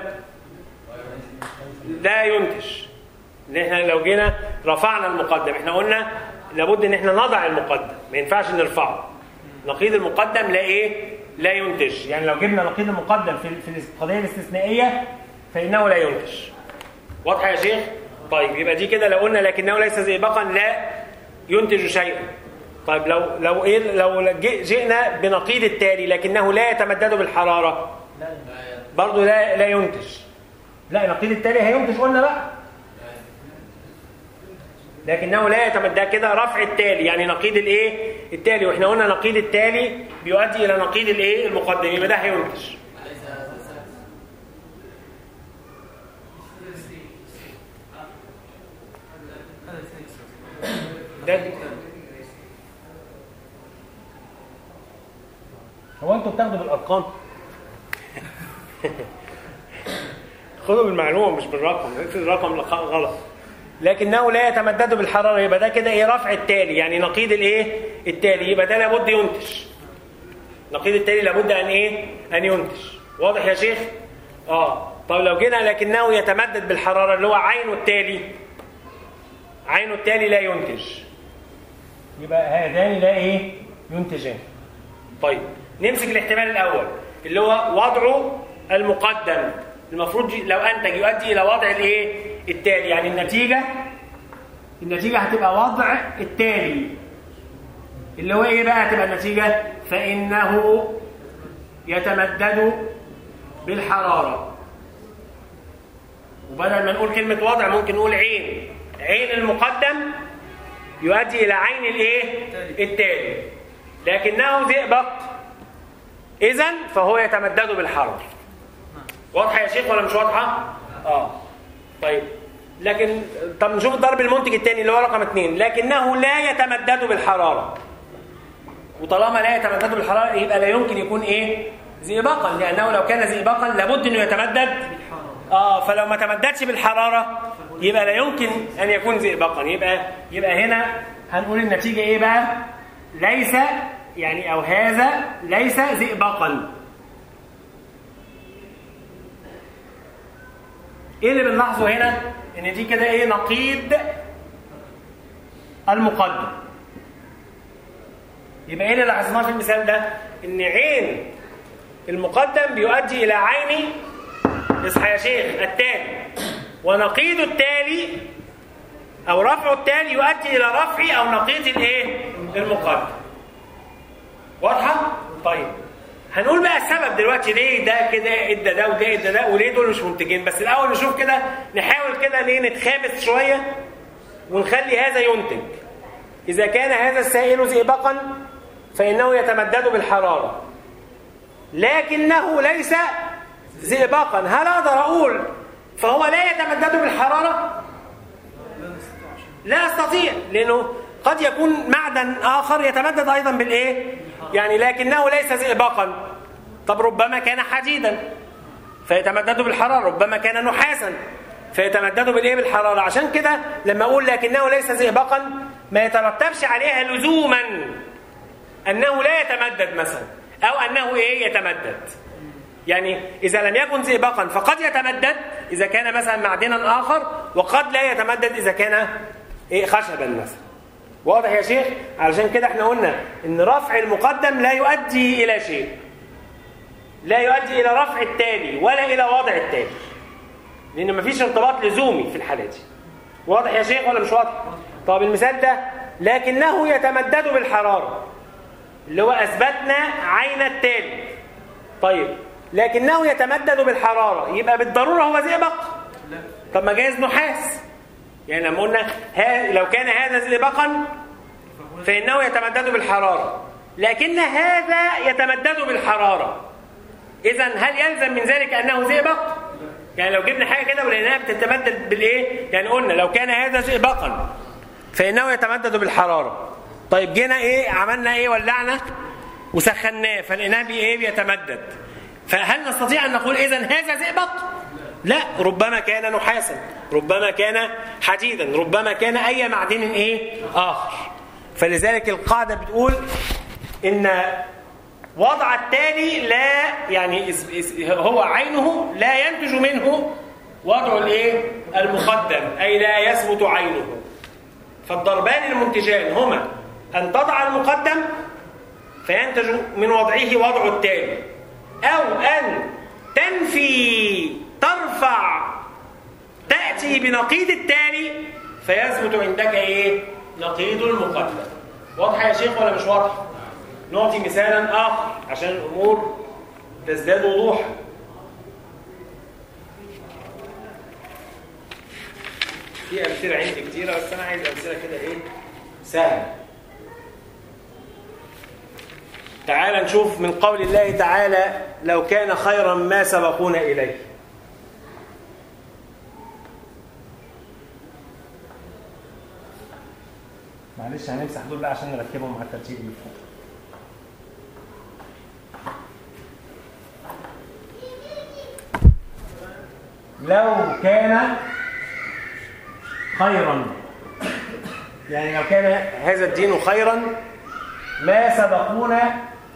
لا ينتج ان احنا لو جينا رفعنا المقدم احنا قلنا لابد ان احنا نضع المقدم ما ينفعش نرفعه نقيض المقدم لا ايه لا ينتج يعني لو جبنا نقيض المقدم في في القضيه الاستثنائيه فانه لا ينتج واضحه يا شيخ طيب يبقى دي كده لو قلنا لكنه ليس زئبقا لا ينتج شيئا طيب لو لو ايه لو جئنا بنقيض التالي لكنه لا يتمدد بالحراره برضه لا لا ينتج لا النقيض التالي هينتج قلنا بقى لكنه لا يتمد ده كده رفع التالي يعني نقيض الايه التالي واحنا قلنا نقيض التالي بيؤدي الى نقيض الايه المقدم يبقى ده هينتج ده هو انتوا بتاخدوا بالارقام خدوا بالمعلومه مش بالرقم افرض الرقم غلط لكنه لا يتمدد بالحراره يبقى ده كده ايه رفع التالي يعني نقيض الايه التالي يبقى ده لابد ينتج نقيض التالي لابد ان ايه ان ينتج واضح يا شيخ اه طب لو جينا لكنه يتمدد بالحراره اللي هو عينه التالي عينه التالي لا ينتج يبقى هذان لا ايه ينتجان طيب نمسك الاحتمال الاول اللي هو وضعه المقدم المفروض لو انتج يؤدي الى وضع الايه التالي يعني النتيجه النتيجه هتبقى وضع التالي اللي هو ايه بقى هتبقى النتيجه فانه يتمدد بالحراره وبدل ما نقول كلمه وضع ممكن نقول عين عين المقدم يؤدي الى عين الايه التالي لكنه زئبق اذا فهو يتمدد بالحراره واضحه يا شيخ ولا مش واضحه اه طيب لكن طب نشوف الضرب المنتج الثاني اللي هو رقم اثنين لكنه لا يتمدد بالحراره وطالما لا يتمدد بالحراره يبقى لا يمكن يكون ايه زئبقا لانه لو كان زئبقا لابد انه يتمدد اه فلو ما تمددش بالحراره يبقى لا يمكن ان يكون زئبقا يبقى يبقى هنا هنقول النتيجه ايه بقى ليس يعني او هذا ليس زئبقا ايه اللي بنلاحظه هنا ان دي كده ايه نقيض المقدم يبقى ايه اللي لاحظناه في المثال ده ان عين المقدم بيؤدي الى عين اصحى يا شيخ التالي ونقيض التالي او رفع التالي يؤدي الى رفع او نقيض الايه المقدم واضحه طيب هنقول بقى السبب دلوقتي ليه ده كده ادى ده وده ادى ده وليه دول مش منتجين بس الاول نشوف كده نحاول كده ليه نتخابس شويه ونخلي هذا ينتج اذا كان هذا السائل زئبقا فانه يتمدد بالحراره لكنه ليس زئبقا هل اقدر اقول فهو لا يتمدد بالحراره لا استطيع لانه قد يكون معدن اخر يتمدد ايضا بالايه يعني لكنه ليس زئبقا طب ربما كان حديدا فيتمدد بالحراره ربما كان نحاسا فيتمدد بالايه بالحراره عشان كده لما اقول لكنه ليس زئبقا ما يترتبش عليها لزوما انه لا يتمدد مثلا او انه ايه يتمدد يعني اذا لم يكن زئبقا فقد يتمدد اذا كان مثلا معدنا اخر وقد لا يتمدد اذا كان ايه خشبا مثلا واضح يا شيخ علشان كده احنا قلنا ان رفع المقدم لا يؤدي الى شيء لا يؤدي الى رفع التالي ولا الى وضع التالي لان مفيش ارتباط لزومي في الحاله دي واضح يا شيخ ولا مش واضح طب المثال ده لكنه يتمدد بالحراره اللي هو اثبتنا عين التالي طيب لكنه يتمدد بالحراره يبقى بالضروره هو زئبق طب ما جايز نحاس يعني لما قلنا ها لو كان هذا زئبقا فإنه يتمدد بالحرارة لكن هذا يتمدد بالحرارة إذا هل يلزم من ذلك أنه زئبق؟ يعني لو جبنا حاجة كده ولقيناها بتتمدد بالإيه؟ يعني قلنا لو كان هذا زئبقا فإنه يتمدد بالحرارة طيب جينا إيه عملنا إيه ولعنا وسخناه فلقيناه بإيه بيتمدد فهل نستطيع أن نقول إذا هذا زئبق؟ لا ربما كان نحاسا ربما كان حديدا ربما كان اي معدن ايه اخر فلذلك القاعده بتقول ان وضع التالي لا يعني هو عينه لا ينتج منه وضع الايه المقدم اي لا يثبت عينه فالضربان المنتجان هما ان تضع المقدم فينتج من وضعه وضع التالي او ان تنفي ترفع تأتي بنقيض التالي فيثبت عندك ايه نقيض المقدم واضحه يا شيخ ولا مش واضحه نعطي مثالا اخر عشان الامور تزداد وضوحا في امثله عندي كتيره بس انا عايز امثله كده ايه سهله تعال نشوف من قول الله تعالى لو كان خيرا ما سبقونا اليه معلش هنمسح دول بقى عشان نركبهم مع الترتيب اللي فوق لو كان خيرا يعني لو كان هذا الدين خيرا ما سبقونا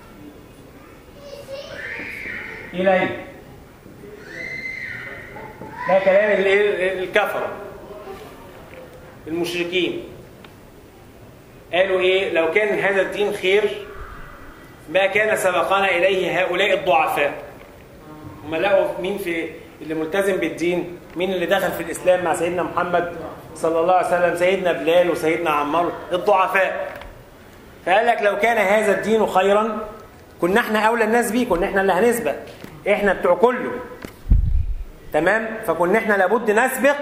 إليه ده كلام ال- الكفرة المشركين قالوا ايه لو كان هذا الدين خير ما كان سبقنا اليه هؤلاء الضعفاء هم لقوا مين في اللي ملتزم بالدين مين اللي دخل في الاسلام مع سيدنا محمد صلى الله عليه وسلم سيدنا بلال وسيدنا عمار الضعفاء فقال لك لو كان هذا الدين خيرا كنا احنا اولى الناس بيه كنا احنا اللي هنسبق احنا بتوع كله تمام فكنا احنا لابد نسبق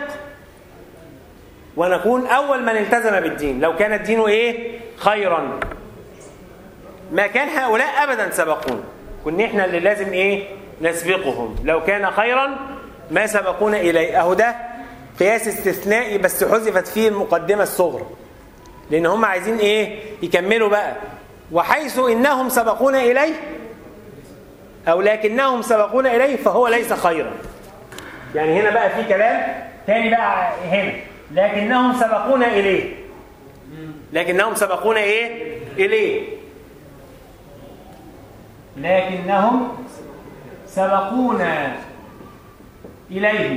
ونكون أول من التزم بالدين لو كان الدين إيه خيرا ما كان هؤلاء أبدا سبقون كنا إحنا اللي لازم إيه نسبقهم لو كان خيرا ما سبقونا إليه أهو ده قياس استثنائي بس حذفت فيه المقدمة الصغرى لأن هم عايزين إيه يكملوا بقى وحيث إنهم سبقونا إليه أو لكنهم سبقونا إليه فهو ليس خيرا يعني هنا بقى في كلام تاني بقى هنا لكنهم سبقونا إليه لكنهم سبقونا إيه إليه لكنهم سبقونا إليه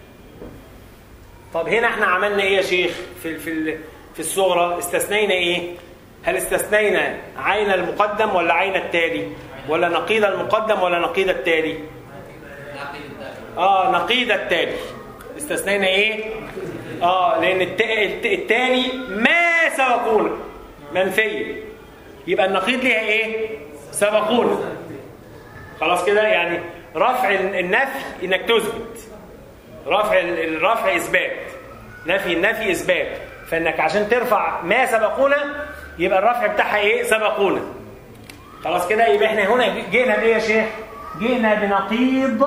طب هنا احنا عملنا ايه يا شيخ في في في الصغرى استثنينا ايه هل استثنينا عين المقدم ولا عين التالي ولا نقيض المقدم ولا نقيض التالي اه نقيض التالي استثنينا ايه اه لان الت- الت- التالي ما سبقونا منفيه يبقى النقيض ليها ايه سبقونا خلاص كده يعني رفع النفي انك تثبت رفع ال- الرفع اثبات نفي النفي اثبات فانك عشان ترفع ما سبقونا يبقى الرفع بتاعها ايه سبقونا خلاص كده يبقى احنا هنا جينا بايه يا شيخ جئنا بنقيض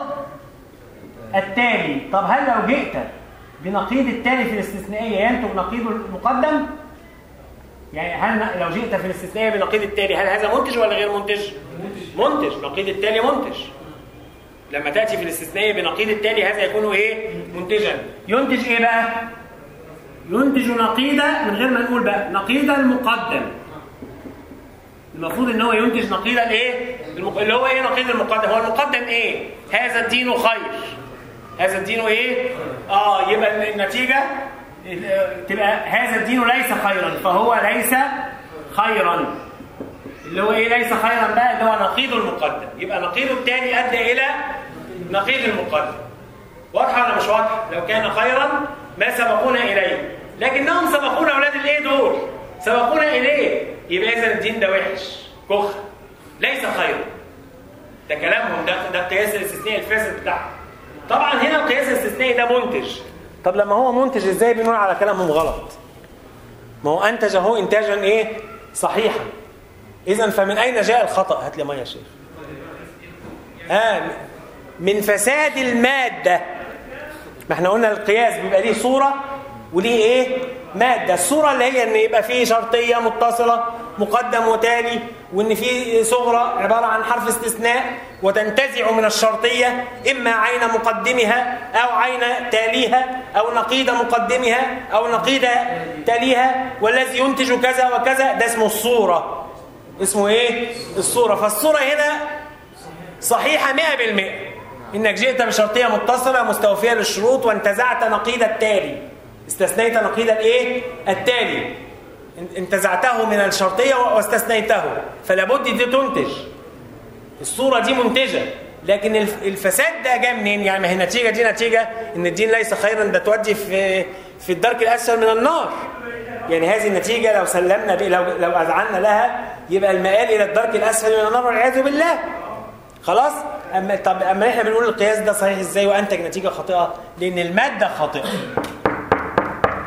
التالي طب هل لو جئت بنقيض التالي في الاستثنائيه ينتج نقيض المقدم يعني هل لو جئت في الاستثنائيه بنقيض التالي هل هذا منتج ولا غير منتج منتج نقيض التالي منتج لما تأتي في الاستثنائية بنقيض التالي هذا يكون ايه منتجا ينتج ايه بقى ينتج نقيضة من غير ما نقول بقى نقيض المقدم المفروض ان هو ينتج نقيض الايه المق... اللي هو ايه نقيض المقدم هو المقدم ايه هذا الدين خير هذا الدين ايه اه يبقى النتيجة تبقى هذا الدين ليس خيرا فهو ليس خيرا اللي هو ايه ليس خيرا بقى اللي هو نقيض المقدم يبقى نقيض الثاني ادى الى نقيض المقدم واضحه ولا مش واضحه لو كان خيرا ما سبقونا اليه لكنهم سبقونا اولاد الايه دول سبقونا اليه يبقى اذا الدين ده وحش كخ ليس خيرا ده كلامهم ده ده القياس الاستثنائي الفاسد بتاعهم طبعا هنا القياس الاستثنائي ده منتج طب لما هو منتج ازاي بنقول على كلامهم غلط ما هو انتج اهو انتاجا ايه صحيحا اذا فمن اين جاء الخطا هات لي ميه يا شيخ آه من فساد الماده ما احنا قلنا القياس بيبقى ليه صوره وليه ايه ماده الصوره اللي هي ان يبقى فيه شرطيه متصله مقدم وتالي وان في صغرى عباره عن حرف استثناء وتنتزع من الشرطيه اما عين مقدمها او عين تاليها او نقيض مقدمها او نقيض تاليها والذي ينتج كذا وكذا ده اسمه الصوره اسمه ايه الصوره فالصوره هنا صحيحه 100% انك جئت بشرطيه متصله مستوفيه للشروط وانتزعت نقيض التالي استثنيت نقيض الايه التالي انتزعته من الشرطيه واستثنيته فلا بد دي تنتج الصوره دي منتجه لكن الفساد ده جاء منين يعني ما هي النتيجه دي نتيجه ان الدين ليس خيرا ده تودي في في الدرك الاسفل من النار يعني هذه النتيجه لو سلمنا ب... لو لو اذعنا لها يبقى المآل الى الدرك الاسفل من النار والعياذ بالله خلاص اما طب اما احنا بنقول القياس ده صحيح ازاي وانتج نتيجه خاطئه لان الماده خاطئه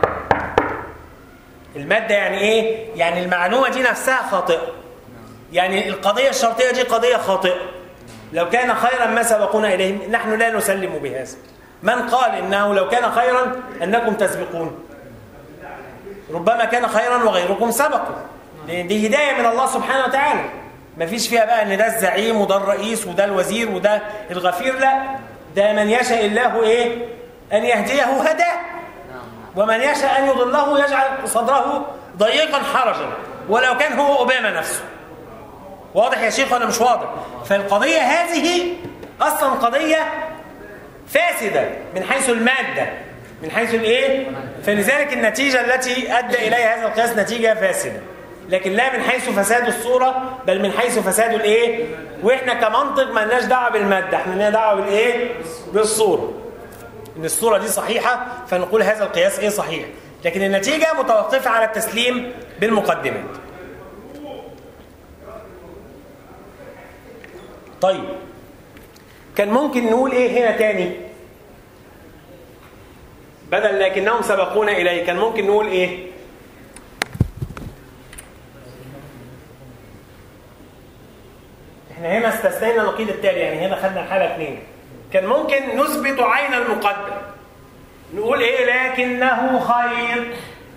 المادة يعني ايه يعني المعلومة دي نفسها خاطئة يعني القضية الشرطية دي قضية خاطئة لو كان خيرا ما سبقونا إليه نحن لا نسلم بهذا من قال إنه لو كان خيرا أنكم تسبقون ربما كان خيرا وغيركم سبقوا لأن دي هداية من الله سبحانه وتعالى ما فيش فيها بقى ان ده الزعيم وده الرئيس وده الوزير وده الغفير لا ده من يشاء الله ايه ان يهديه هداه ومن يشاء ان يضله يجعل صدره ضيقا حرجا ولو كان هو اوباما نفسه واضح يا شيخ ولا مش واضح فالقضيه هذه اصلا قضيه فاسده من حيث الماده من حيث الايه فلذلك النتيجه التي ادى اليها هذا القياس نتيجه فاسده لكن لا من حيث فساد الصورة بل من حيث فساد الايه واحنا كمنطق ما لناش دعوه بالمادة احنا لنا دعوه بالايه بالصورة ان الصورة دي صحيحة فنقول هذا القياس ايه صحيح لكن النتيجة متوقفة على التسليم بالمقدمات طيب كان ممكن نقول ايه هنا تاني بدل لكنهم سبقونا اليه كان ممكن نقول ايه احنا هنا استثنينا نقيض التالي يعني هنا خدنا الحاله اثنين كان ممكن نثبت عين المقدم نقول ايه لكنه خير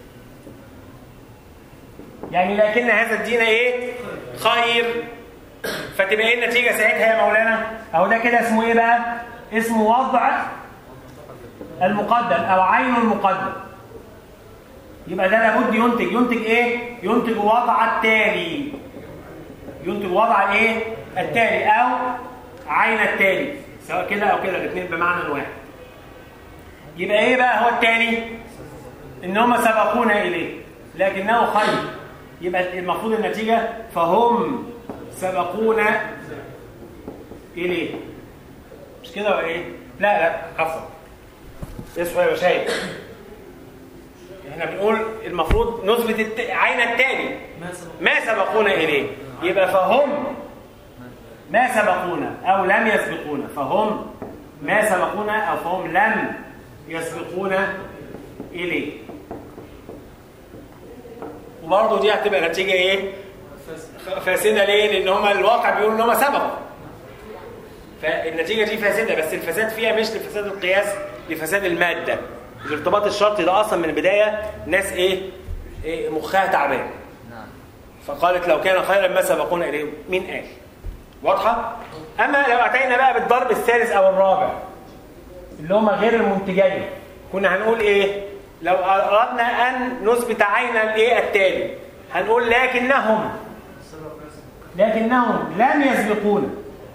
يعني لكن هذا الدين ايه خير فتبقى ايه النتيجه ساعتها يا مولانا اهو ده كده اسمه ايه بقى اسمه وضع المقدم او عين المقدم يبقى ده لابد ينتج ينتج ايه ينتج وضع التالي ينتج وضع الايه التالي او عين التالي سواء كده او كده الاثنين بمعنى واحد يبقى ايه بقى هو التالي ان هم سبقونا اليه لكنه خير يبقى المفروض النتيجه فهم سبقونا اليه مش كده ولا ايه لا لا عفوا اصحوا يا مشايخ احنا بنقول المفروض نثبت الت... عين التالي ما سبقونا اليه يبقى فهم ما سبقونا او لم يسبقونا فهم ما سبقونا او فهم لم يسبقونا اليه وبرضه دي هتبقى نتيجه ايه فاسده ليه لان هم الواقع بيقول ان هم سبقوا فالنتيجه دي فاسده بس الفساد فيها مش لفساد القياس لفساد الماده الارتباط الشرطي ده اصلا من البدايه ناس ايه, إيه مخها تعبان فقالت لو كان خيرا ما سبقونا اليه مين قال واضحه اما لو اتينا بقى بالضرب الثالث او الرابع اللي هم غير المنتجين كنا هنقول ايه لو اردنا ان نثبت عين الايه التالي هنقول لكنهم لكنهم لم يسبقونا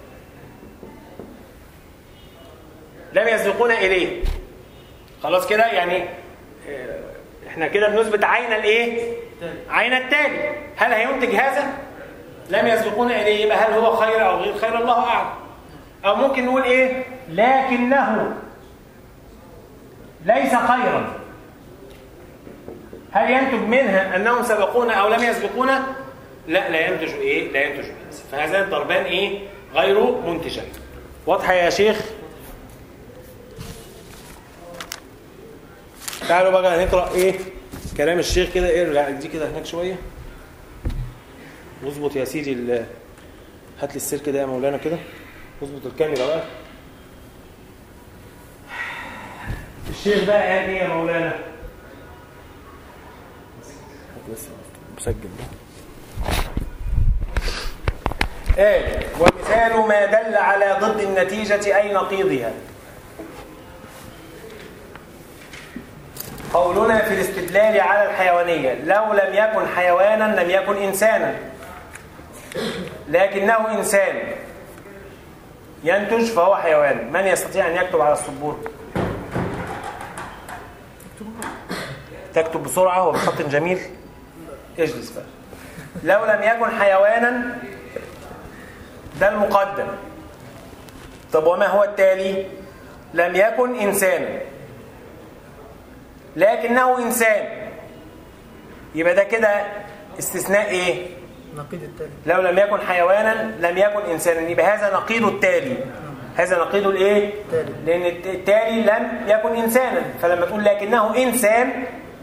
لم يسبقونا اليه خلاص كده يعني احنا كده بنثبت عين الايه عين التالي هل هينتج هذا لم يسبقونا اليه يبقى هل هو خير او غير خير الله اعلم او ممكن نقول ايه لكنه ليس خيرا هل ينتج منها انهم سبقونا او لم يسبقونا لا لا ينتج ايه لا ينتج فهذان الضربان ايه غير منتجين واضحه يا شيخ تعالوا بقى نقرا ايه كلام الشيخ كده ايه دي كده هناك شويه واظبط يا سيدي هات لي السير كده يا مولانا كده اظبط الكاميرا بقى الشيخ بقى قال ايه يا مولانا بس مسجل قال ومثال ما دل على ضد النتيجة أي نقيضها قولنا في الاستدلال على الحيوانية لو لم يكن حيوانا لم يكن إنسانا لكنه إنسان ينتج فهو حيوان من يستطيع أن يكتب على السبورة تكتب بسرعة وبخط جميل اجلس بقى لو لم يكن حيوانا ده المقدم طب وما هو التالي لم يكن إنسانا لكنه إنسان يبقى ده كده استثناء إيه
نقيض التالي
لو لم يكن حيوانا لم يكن إنسانا يبقى هذا نقيض التالي هذا نقيض الإيه
التالي.
لأن التالي لم يكن إنسانا فلما تقول لكنه إنسان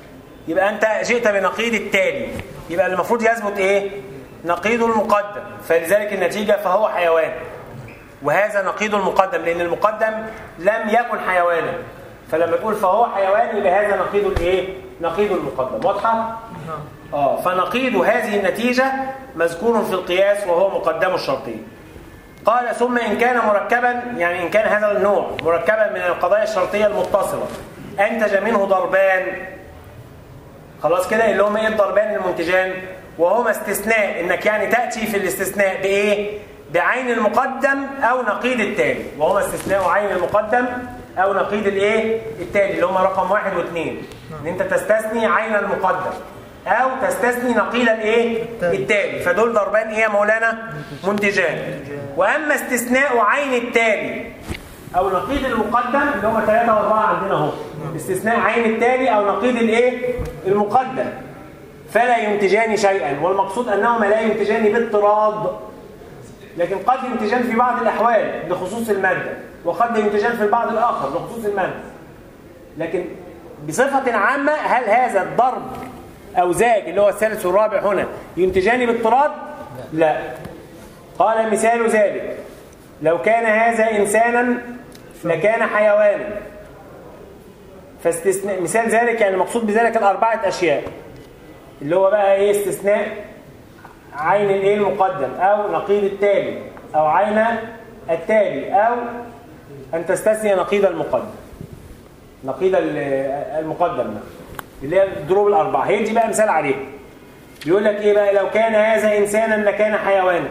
يبقى انت جئت بنقيض التالي يبقى المفروض يثبت ايه نقيض المقدم فلذلك النتيجة فهو حيوان وهذا نقيض المقدم لان المقدم لم يكن حيوانا فلما تقول فهو حيوان يبقى هذا نقيض الايه نقيض المقدم واضحه
نعم
اه فنقيض هذه النتيجة مذكور في القياس وهو مقدم الشرطي قال ثم إن كان مركبا يعني إن كان هذا النوع مركبا من القضايا الشرطية المتصلة أنتج منه ضربان خلاص كده اللي هم إيه الضربان المنتجان وهما استثناء إنك يعني تأتي في الاستثناء بإيه بعين المقدم أو نقيض التالي وهما استثناء عين المقدم أو نقيض الإيه التالي اللي هما رقم واحد واثنين إن أنت تستثني عين المقدم أو تستثني نقيض الإيه التالي فدول ضربان إيه يا مولانا منتجان وأما استثناء عين التالي أو نقيض المقدم اللي هم ثلاثة وأربعة عندنا أهو استثناء عين التالي أو نقيض الإيه المقدم فلا ينتجان شيئا والمقصود أنهما لا ينتجان باضطراد لكن قد ينتجان في بعض الأحوال بخصوص المادة وقد ينتجان في البعض الآخر بخصوص المادة لكن بصفة عامة هل هذا الضرب أو ذاك اللي هو الثالث والرابع هنا ينتجان باضطراد؟ لا قال مثال ذلك لو كان هذا إنسانا لكان حيوانا فاستثناء مثال ذلك يعني المقصود بذلك الأربعة أشياء اللي هو بقى إيه استثناء عين الإيه المقدم أو نقيض التالي أو عين التالي أو أن تستثني نقيض المقدم نقيض ال- المقدم ده اللي هي الضروب الأربعة هي دي بقى مثال عليه بيقول لك إيه بقى لو كان هذا إنسانا لكان حيوانا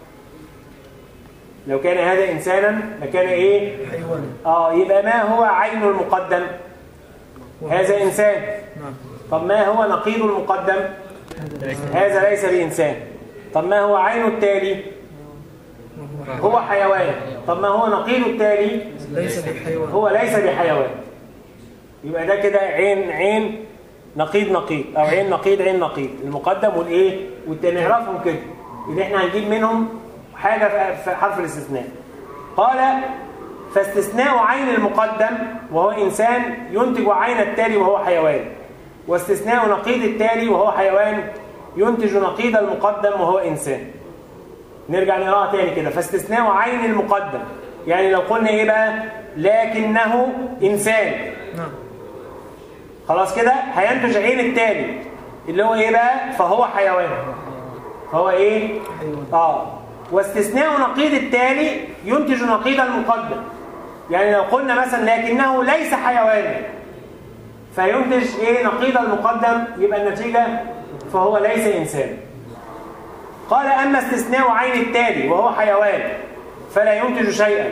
لو كان هذا إنسانا لكان إيه
حيوان
آه يبقى ما هو عين المقدم هذا إنسان
نعم
طب ما هو نقيض المقدم هذا ليس بإنسان طب ما هو عين التالي هو حيوان طب ما هو نقيض التالي
ليس بحيوان
هو ليس بحيوان يبقى ده كده عين عين نقيض نقيض او عين نقيض عين نقيض المقدم والايه والتاني نعرفهم كده اللي احنا هنجيب منهم حاجه في- في حرف الاستثناء قال فاستثناء عين المقدم وهو انسان ينتج عين التالي وهو حيوان واستثناء نقيض التالي وهو حيوان ينتج نقيض المقدم وهو انسان نرجع نقراها تاني كده فاستثناء عين المقدم يعني لو قلنا ايه بقى لكنه انسان
نعم
خلاص كده هينتج عين التالي اللي هو ايه بقى فهو حيوان فهو ايه
حيوان
اه واستثناء نقيض التالي ينتج نقيض المقدم يعني لو قلنا مثلا لكنه ليس حيوانا فينتج ايه نقيض المقدم يبقى النتيجه فهو ليس انسان قال اما استثناء عين التالي وهو حيوان فلا ينتج شيئا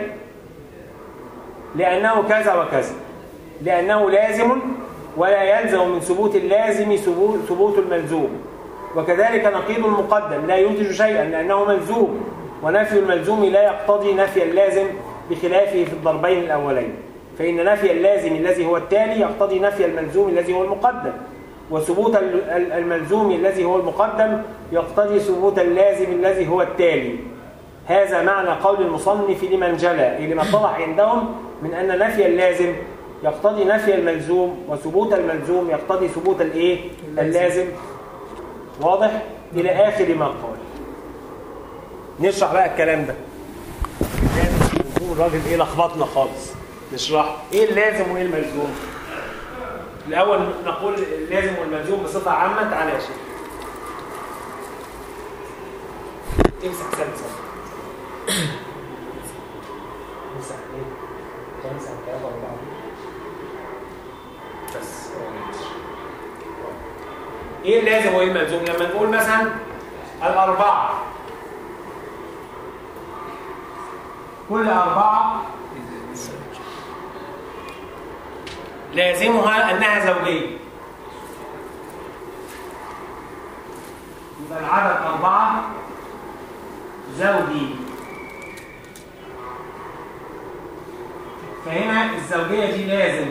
لانه كذا وكذا لانه لازم ولا يلزم من ثبوت اللازم ثبوت ثبوت الملزوم وكذلك نقيض المقدم لا ينتج شيئا لأنه ملزوم ونفي الملزوم لا يقتضي نفي اللازم بخلافه في الضربين الأولين فإن نفي اللازم الذي هو التالي يقتضي نفي الملزوم الذي هو المقدم وثبوت ال- ال- الملزوم الذي هو المقدم يقتضي ثبوت اللازم الذي هو التالي هذا معنى قول المصنف لمن جلى أي لما اتضح عندهم من أن نفي اللازم يقتضي نفي الملزوم وثبوت الملزوم يقتضي ثبوت الايه اللازم واضح إلى آخر ما قال نشرح بقى الكلام ده نقول الراجل إيه لخبطنا خالص نشرح إيه اللازم وإيه الملزوم الأول نقول اللازم والملزوم بصفة عامة تعالى يا شيخ امسك سلسل امسك ايه امسك كده ورا بس ايه اللازم وايه الملزوم لما نقول مثلا الاربعه كل اربعه لازمها انها زوجيه يبقى العدد اربعه زوجي فهنا الزوجيه دي لازم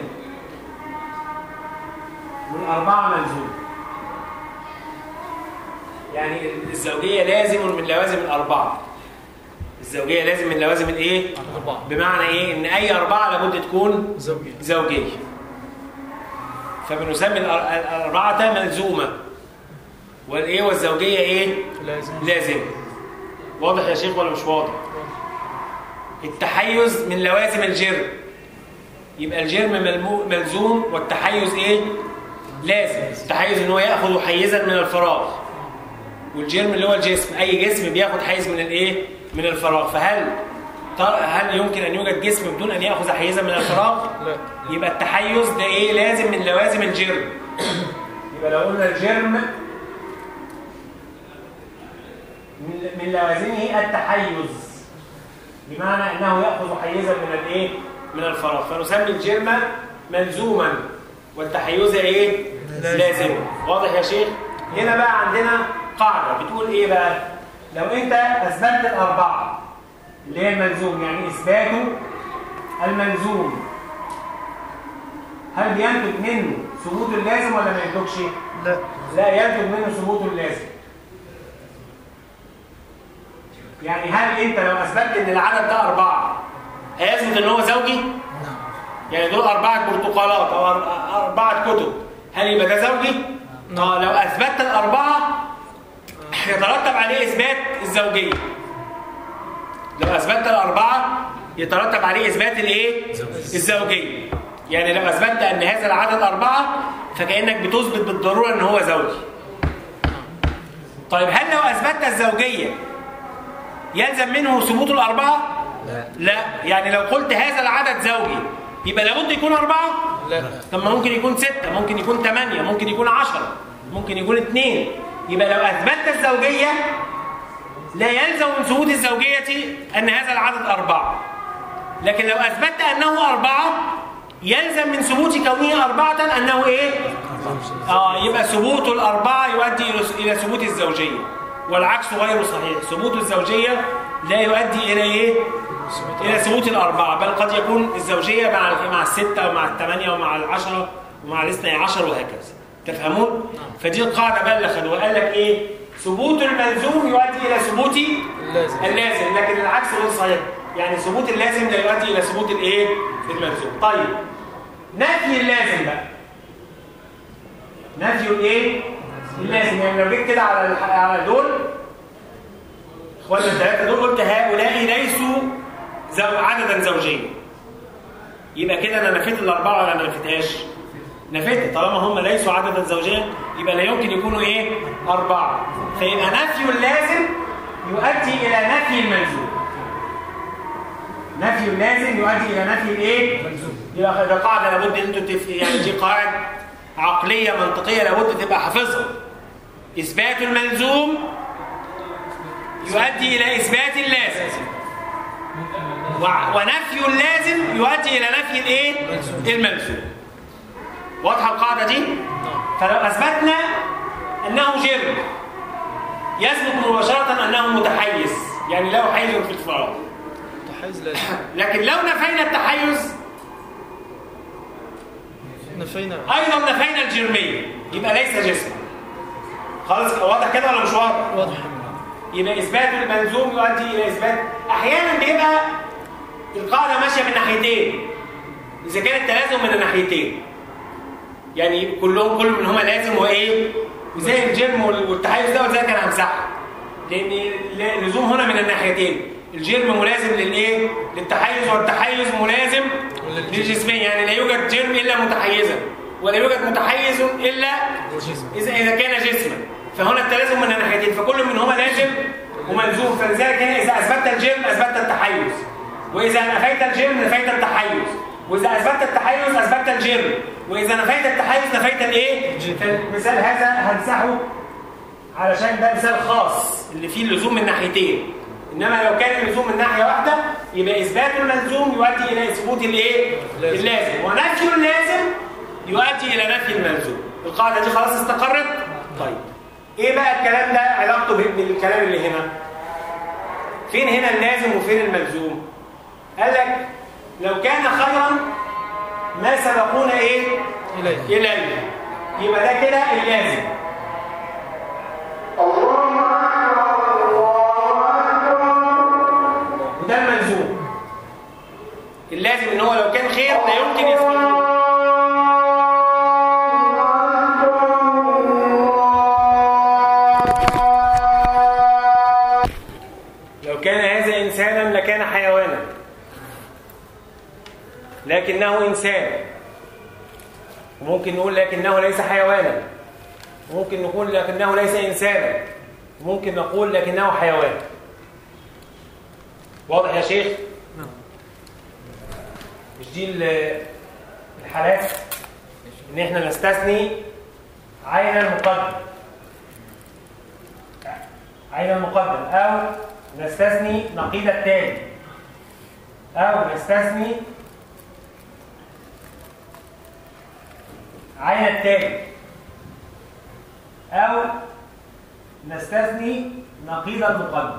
والاربعه ملزوم يعني الزوجية لازم من لوازم الأربعة الزوجية لازم من لوازم الإيه؟
أربعة
بمعنى إيه؟ إن أي أربعة لابد تكون
زوجي
زوجية فبنسمي الأر- الأربعة ملزومة والإيه والزوجية إيه؟
لازم
لازم واضح يا شيخ ولا مش واضح؟ التحيز من لوازم الجرم يبقى الجرم ملمو- ملزوم والتحيز إيه؟ لازم التحيز إن هو يأخذ حيزا من الفراغ والجرم اللي هو الجسم أي جسم بياخد حيز من الإيه؟ من الفراغ فهل طر- هل يمكن أن يوجد جسم بدون أن يأخذ حيزا من الفراغ؟
لا
يبقى التحيز ده ايه لازم من لوازم الجرم يبقى لو قلنا الجرم من من لوازمه التحيز بمعنى انه ياخذ حيزا من الايه من الفراغ فنسمي الجرم ملزوما والتحيز ايه لازم واضح يا شيخ هنا بقى عندنا قاعده بتقول ايه بقى لو انت اثبتت الاربعه اللي هي الملزوم يعني اثبات الملزوم هل ينتج منه ثبوت اللازم ولا ما ينتجش؟
لا
لا ينتج منه ثبوت اللازم. يعني هل انت لو اثبتت ان العدد ده اربعه هيثبت ان هو زوجي؟ يعني دول اربعه برتقالات او أر- اربعه كتب هل يبقى ده زوجي؟ اه لو اثبتت الاربعه يترتب عليه اثبات الزوجيه. لو اثبتت الاربعه يترتب عليه اثبات الايه؟ الزوجيه. يعني لو اثبتت ان هذا العدد اربعه فكانك بتثبت بالضروره ان هو زوجي. طيب هل لو اثبتت الزوجيه يلزم منه ثبوت الاربعه؟
لا
لا يعني لو قلت هذا العدد زوجي يبقى لابد يكون اربعه؟
لا
طب ما ممكن يكون ستة ممكن يكون ثمانية ممكن يكون عشرة ممكن يكون اثنين يبقى لو أثبتت الزوجية لا يلزم من ثبوت الزوجية أن هذا العدد أربعة لكن لو أثبتت أنه أربعة يلزم من ثبوت كونه أربعة أنه إيه؟ آه يبقى ثبوت الأربعة يؤدي إلى- إلى ثبوت الزوجية والعكس غير صحيح ثبوت الزوجية لا يؤدي إلى إيه؟ إلى ثبوت الأربعة بل قد يكون الزوجية مع مع الستة ومع الثمانية ومع العشرة ومع الاثني عشر وهكذا تفهمون؟ فدي القاعدة بقى اللي خدوها قال لك إيه؟ ثبوت الملزوم يؤدي إلى ثبوت
اللازم
اللازم لكن العكس غير صحيح يعني ثبوت اللازم لا يؤدي إلى ثبوت الإيه؟ الملزوم طيب نفي اللازم بقى نفي الايه؟ اللازم يعني لو جيت كده على الح- على دول اخوانا الثلاثه دول قلت هؤلاء ليسوا زو عددا زوجيا يبقى كده انا نفيت الاربعه ولا ما نفيتهاش؟ نفيت طالما هم ليسوا عددا زوجيا يبقى لا يمكن يكونوا ايه؟ اربعه فيبقى نفي اللازم يؤدي الى نفي الملزوم نفي اللازم يؤدي الى نفي الايه؟ يبقى ده قاعده لابد ان انتوا تف... يعني دي قواعد عقليه منطقيه لابد تبقى حافظها اثبات الملزوم يؤدي الى اثبات اللازم و- ونفي اللازم يؤدي الى نفي الايه؟ الملزوم واضحه القاعده دي؟ فلو اثبتنا انه جرم يثبت مباشره انه متحيز يعني له حيز في الفراغ
تحيز لازم
لكن لو نفينا التحيز
نفينا
ايضا نفينا الجرميه يبقى ليس جسما خلاص واضح كده ولا مش واضح
واضح
يبقى اثبات الملزوم يؤدي الى اثبات احيانا بيبقى القاعده ماشيه من ناحيتين اذا كان التلازم من الناحيتين يعني كلهم كل منهما لازم وايه وزي الجرم وال- والتحيز ده وزي كان همسحها لان اللزوم هنا من الناحيتين الجرم ملازم للايه للتحيز والتحيز ملازم للجسمين يعني لا يوجد جرم الا متحيزا ولا يوجد متحيز الا اذا اذا كان جسما فهنا التلازم من الناحيتين فكل منهما لازم وملزوم فلذلك هنا اذا اثبتت الجرم اثبتت التحيز واذا نفيت الجرم نفيت التحيز واذا اثبتت التحيز اثبتت الجرم واذا نفيت التحيز نفيت الايه فالمثال هذا هنسحه علشان ده مثال خاص اللي فيه اللزوم من ناحيتين انما لو كان اللزوم من ناحيه واحده يبقى اثبات الملزوم يؤدي الى ثبوت الايه
لازم.
اللازم ونفي اللازم يؤدي الى نفي الملزوم القاعده دي خلاص استقرت طيب ايه بقى الكلام ده علاقته بال- بالكلام اللي هنا فين هنا اللازم وفين الملزوم قال لك لو كان خيرا ما سبقونا ايه
إليه
اليه يبقى ده كده اللازم وده الملزوم اللازم ان هو لو كان خير لا يمكن يسبقه لكان حيوانا لكنه إنسان وممكن نقول لكنه ليس حيوانا وممكن نقول لكنه ليس إنسانا وممكن نقول لكنه حيوان واضح يا شيخ؟ مش دي ال- الحالات ان احنا نستثني عين المقدم عين المقدم او نستثني نقيض التالي او نستثني عين التالي او نستثني نقيض المقدم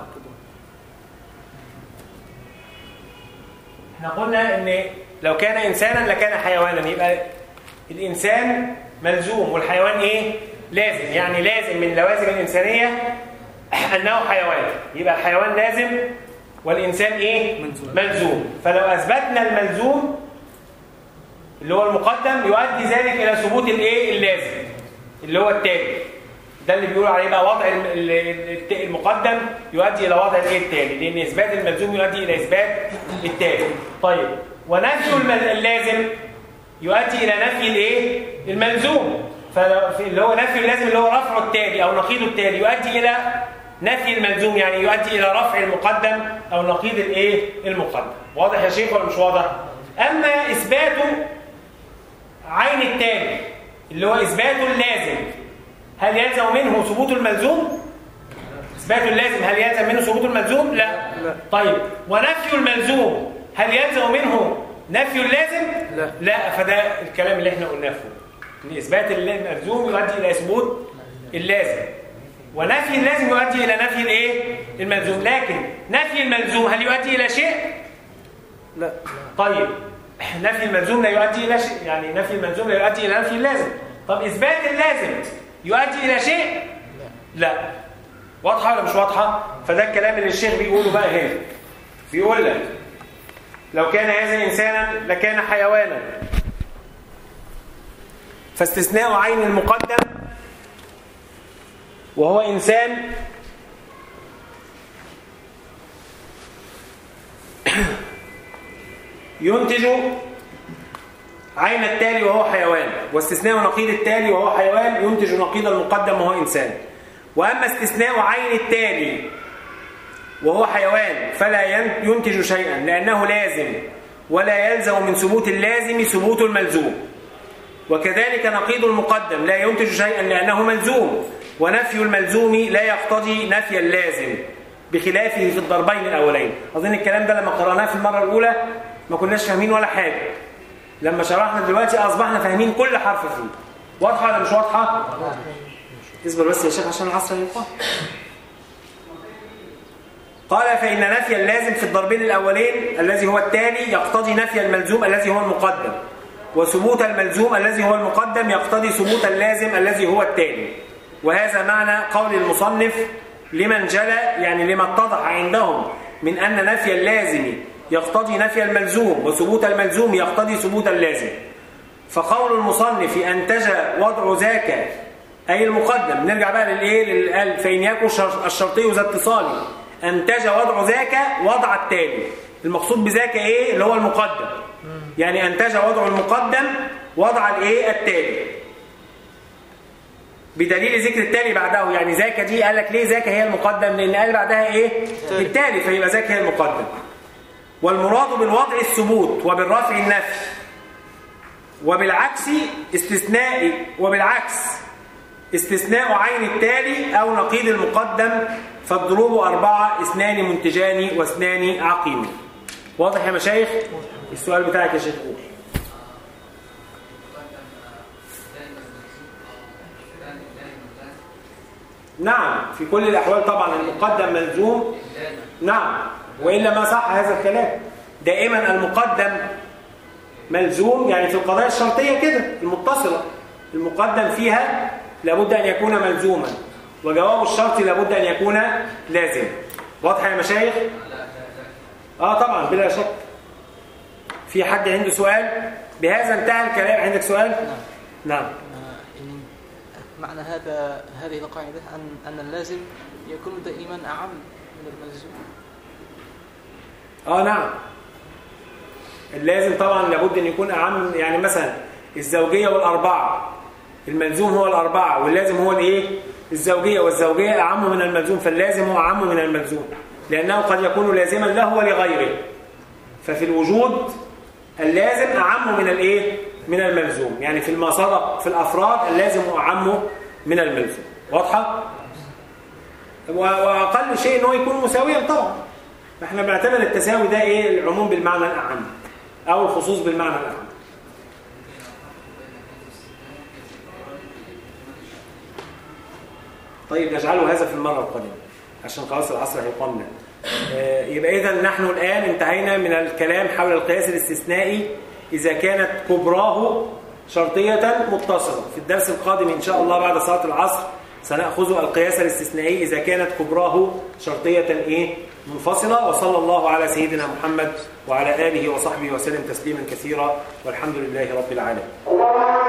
احنا قلنا ان لو كان انسانا لكان حيوانا يبقى الانسان ملزوم والحيوان ايه لازم يعني لازم من لوازم الانسانيه انه حيوان يبقى الحيوان لازم والانسان ايه
ملزوم.
ملزوم فلو اثبتنا الملزوم اللي هو المقدم يؤدي ذلك الى ثبوت الايه اللازم اللي هو التالي ده اللي بيقولوا عليه بقى وضع الم- ال- ال- المقدم يؤدي الى وضع الايه التالي لان اثبات الملزوم يؤدي الى اثبات التالي طيب ونفي المل- اللازم يؤدي الى نفي الايه الملزوم فلو في- اللي هو نفي اللازم اللي هو رفع التالي او نقيض التالي يؤدي الى نفي الملزوم يعني يؤدي الى رفع المقدم او نقيض الايه المقدم واضح يا شيخ ولا مش واضح اما اثباته عين التالي اللي هو اثبات اللازم هل يلزم منه ثبوت الملزوم اثبات اللازم هل يلزم منه ثبوت الملزوم لا,
لا.
طيب ونفي الملزوم هل يلزم منه نفي اللازم
لا.
لا فده الكلام اللي احنا قلناه فوق ان اثبات الملزوم يؤدي الى ثبوت اللازم ونفي اللازم يؤدي الى نفي الايه الملزوم لكن نفي الملزوم هل يؤدي الى شيء
لا
طيب نفي الملزوم لا يؤدي الى شيء يعني نفي الملزوم لا يؤدي الى نفي اللازم طب اثبات اللازم يؤدي الى شيء لا واضحه ولا مش واضحه فده الكلام اللي الشيخ بيقوله بقى هنا بيقول لك لو كان هذا انسانا لكان حيوانا فاستثناء عين المقدم وهو انسان ينتج عين التالي وهو حيوان واستثناء نقيض التالي وهو حيوان ينتج نقيض المقدم وهو إنسان وأما استثناء عين التالي وهو حيوان فلا ين- ينتج شيئا لأنه لازم ولا يلزم من ثبوت اللازم ثبوت الملزوم وكذلك نقيض المقدم لا ينتج شيئا لأنه ملزوم ونفي الملزوم لا يقتضي نفي اللازم بخلافه في الضربين الأولين أظن الكلام ده لما قرأناه في المرة الأولى ما كناش فاهمين ولا حاجة لما شرحنا دلوقتي أصبحنا فاهمين كل حرف فيه واضحة ولا مش واضحة؟ اصبر بس يا شيخ عشان العصر يقع قال فإن نفي اللازم في الضربين الأولين الذي هو التالي يقتضي نفي الملزوم الذي هو المقدم وثبوت الملزوم الذي هو المقدم يقتضي ثبوت اللازم الذي هو التالي وهذا معنى قول المصنف لمن جلى يعني لما اتضح عندهم من أن نفي اللازم يقتضي نفي الملزوم وثبوت الملزوم يقتضي ثبوت اللازم فقول المصنف أنتج وضع ذاك أي المقدم نرجع بقى للإيه للقال فإن يكن شر- الشرطي ذا اتصال أنتج وضع ذاك وضع التالي المقصود بذاك إيه اللي هو المقدم يعني أنتج وضع المقدم وضع الإيه التالي بدليل ذكر التالي بعده يعني ذاك دي قال لك ليه ذاك هي المقدم لأن قال بعدها إيه التالي فيبقى ذاك هي المقدم والمراد بالوضع الثبوت وبالرفع النفي وبالعكس استثناء وبالعكس استثناء عين التالي أو نقيض المقدم فالضروب أربعة اثنان منتجان واثنان عقيم واضح يا مشايخ السؤال بتاعك يا شيخ قول نعم في كل الأحوال طبعا المقدم ملزوم نعم وإلا ما صح هذا الكلام دائما المقدم ملزوم يعني في القضايا الشرطية كده المتصلة المقدم فيها لابد أن يكون ملزوما وجواب الشرط لابد أن يكون لازم واضح يا مشايخ؟ آه طبعا بلا شك في حد عنده سؤال بهذا انتهى الكلام عندك سؤال؟ نعم
آه، يعني معنى هذا هذه القاعدة أن أن اللازم يكون دائما أعم من الملزوم
اه نعم اللازم طبعا لابد ان يكون اعم يعني مثلا الزوجيه والاربعه الملزوم هو الاربعه واللازم هو الايه الزوجيه والزوجيه اعم من الملزوم فاللازم هو اعم من الملزوم لانه قد يكون لازما له ولغيره ففي الوجود اللازم اعم من الايه من الملزوم يعني في المصادر في الافراد اللازم اعم من الملزوم واضحه و- واقل شيء ان هو يكون مساويا طبعا احنا بنعتبر التساوي ده ايه العموم بالمعنى الاعم او الخصوص بالمعنى الاعم طيب نجعله هذا في المره القادمه عشان خلاص العصر هيقام لنا آه، يبقى اذا نحن الان انتهينا من الكلام حول القياس الاستثنائي اذا كانت كبراه شرطيه متصله في الدرس القادم ان شاء الله بعد صلاه العصر سناخذ القياس الاستثنائي اذا كانت كبراه شرطيه ايه منفصله وصلى الله على سيدنا محمد وعلى اله وصحبه وسلم تسليما كثيرا والحمد لله رب العالمين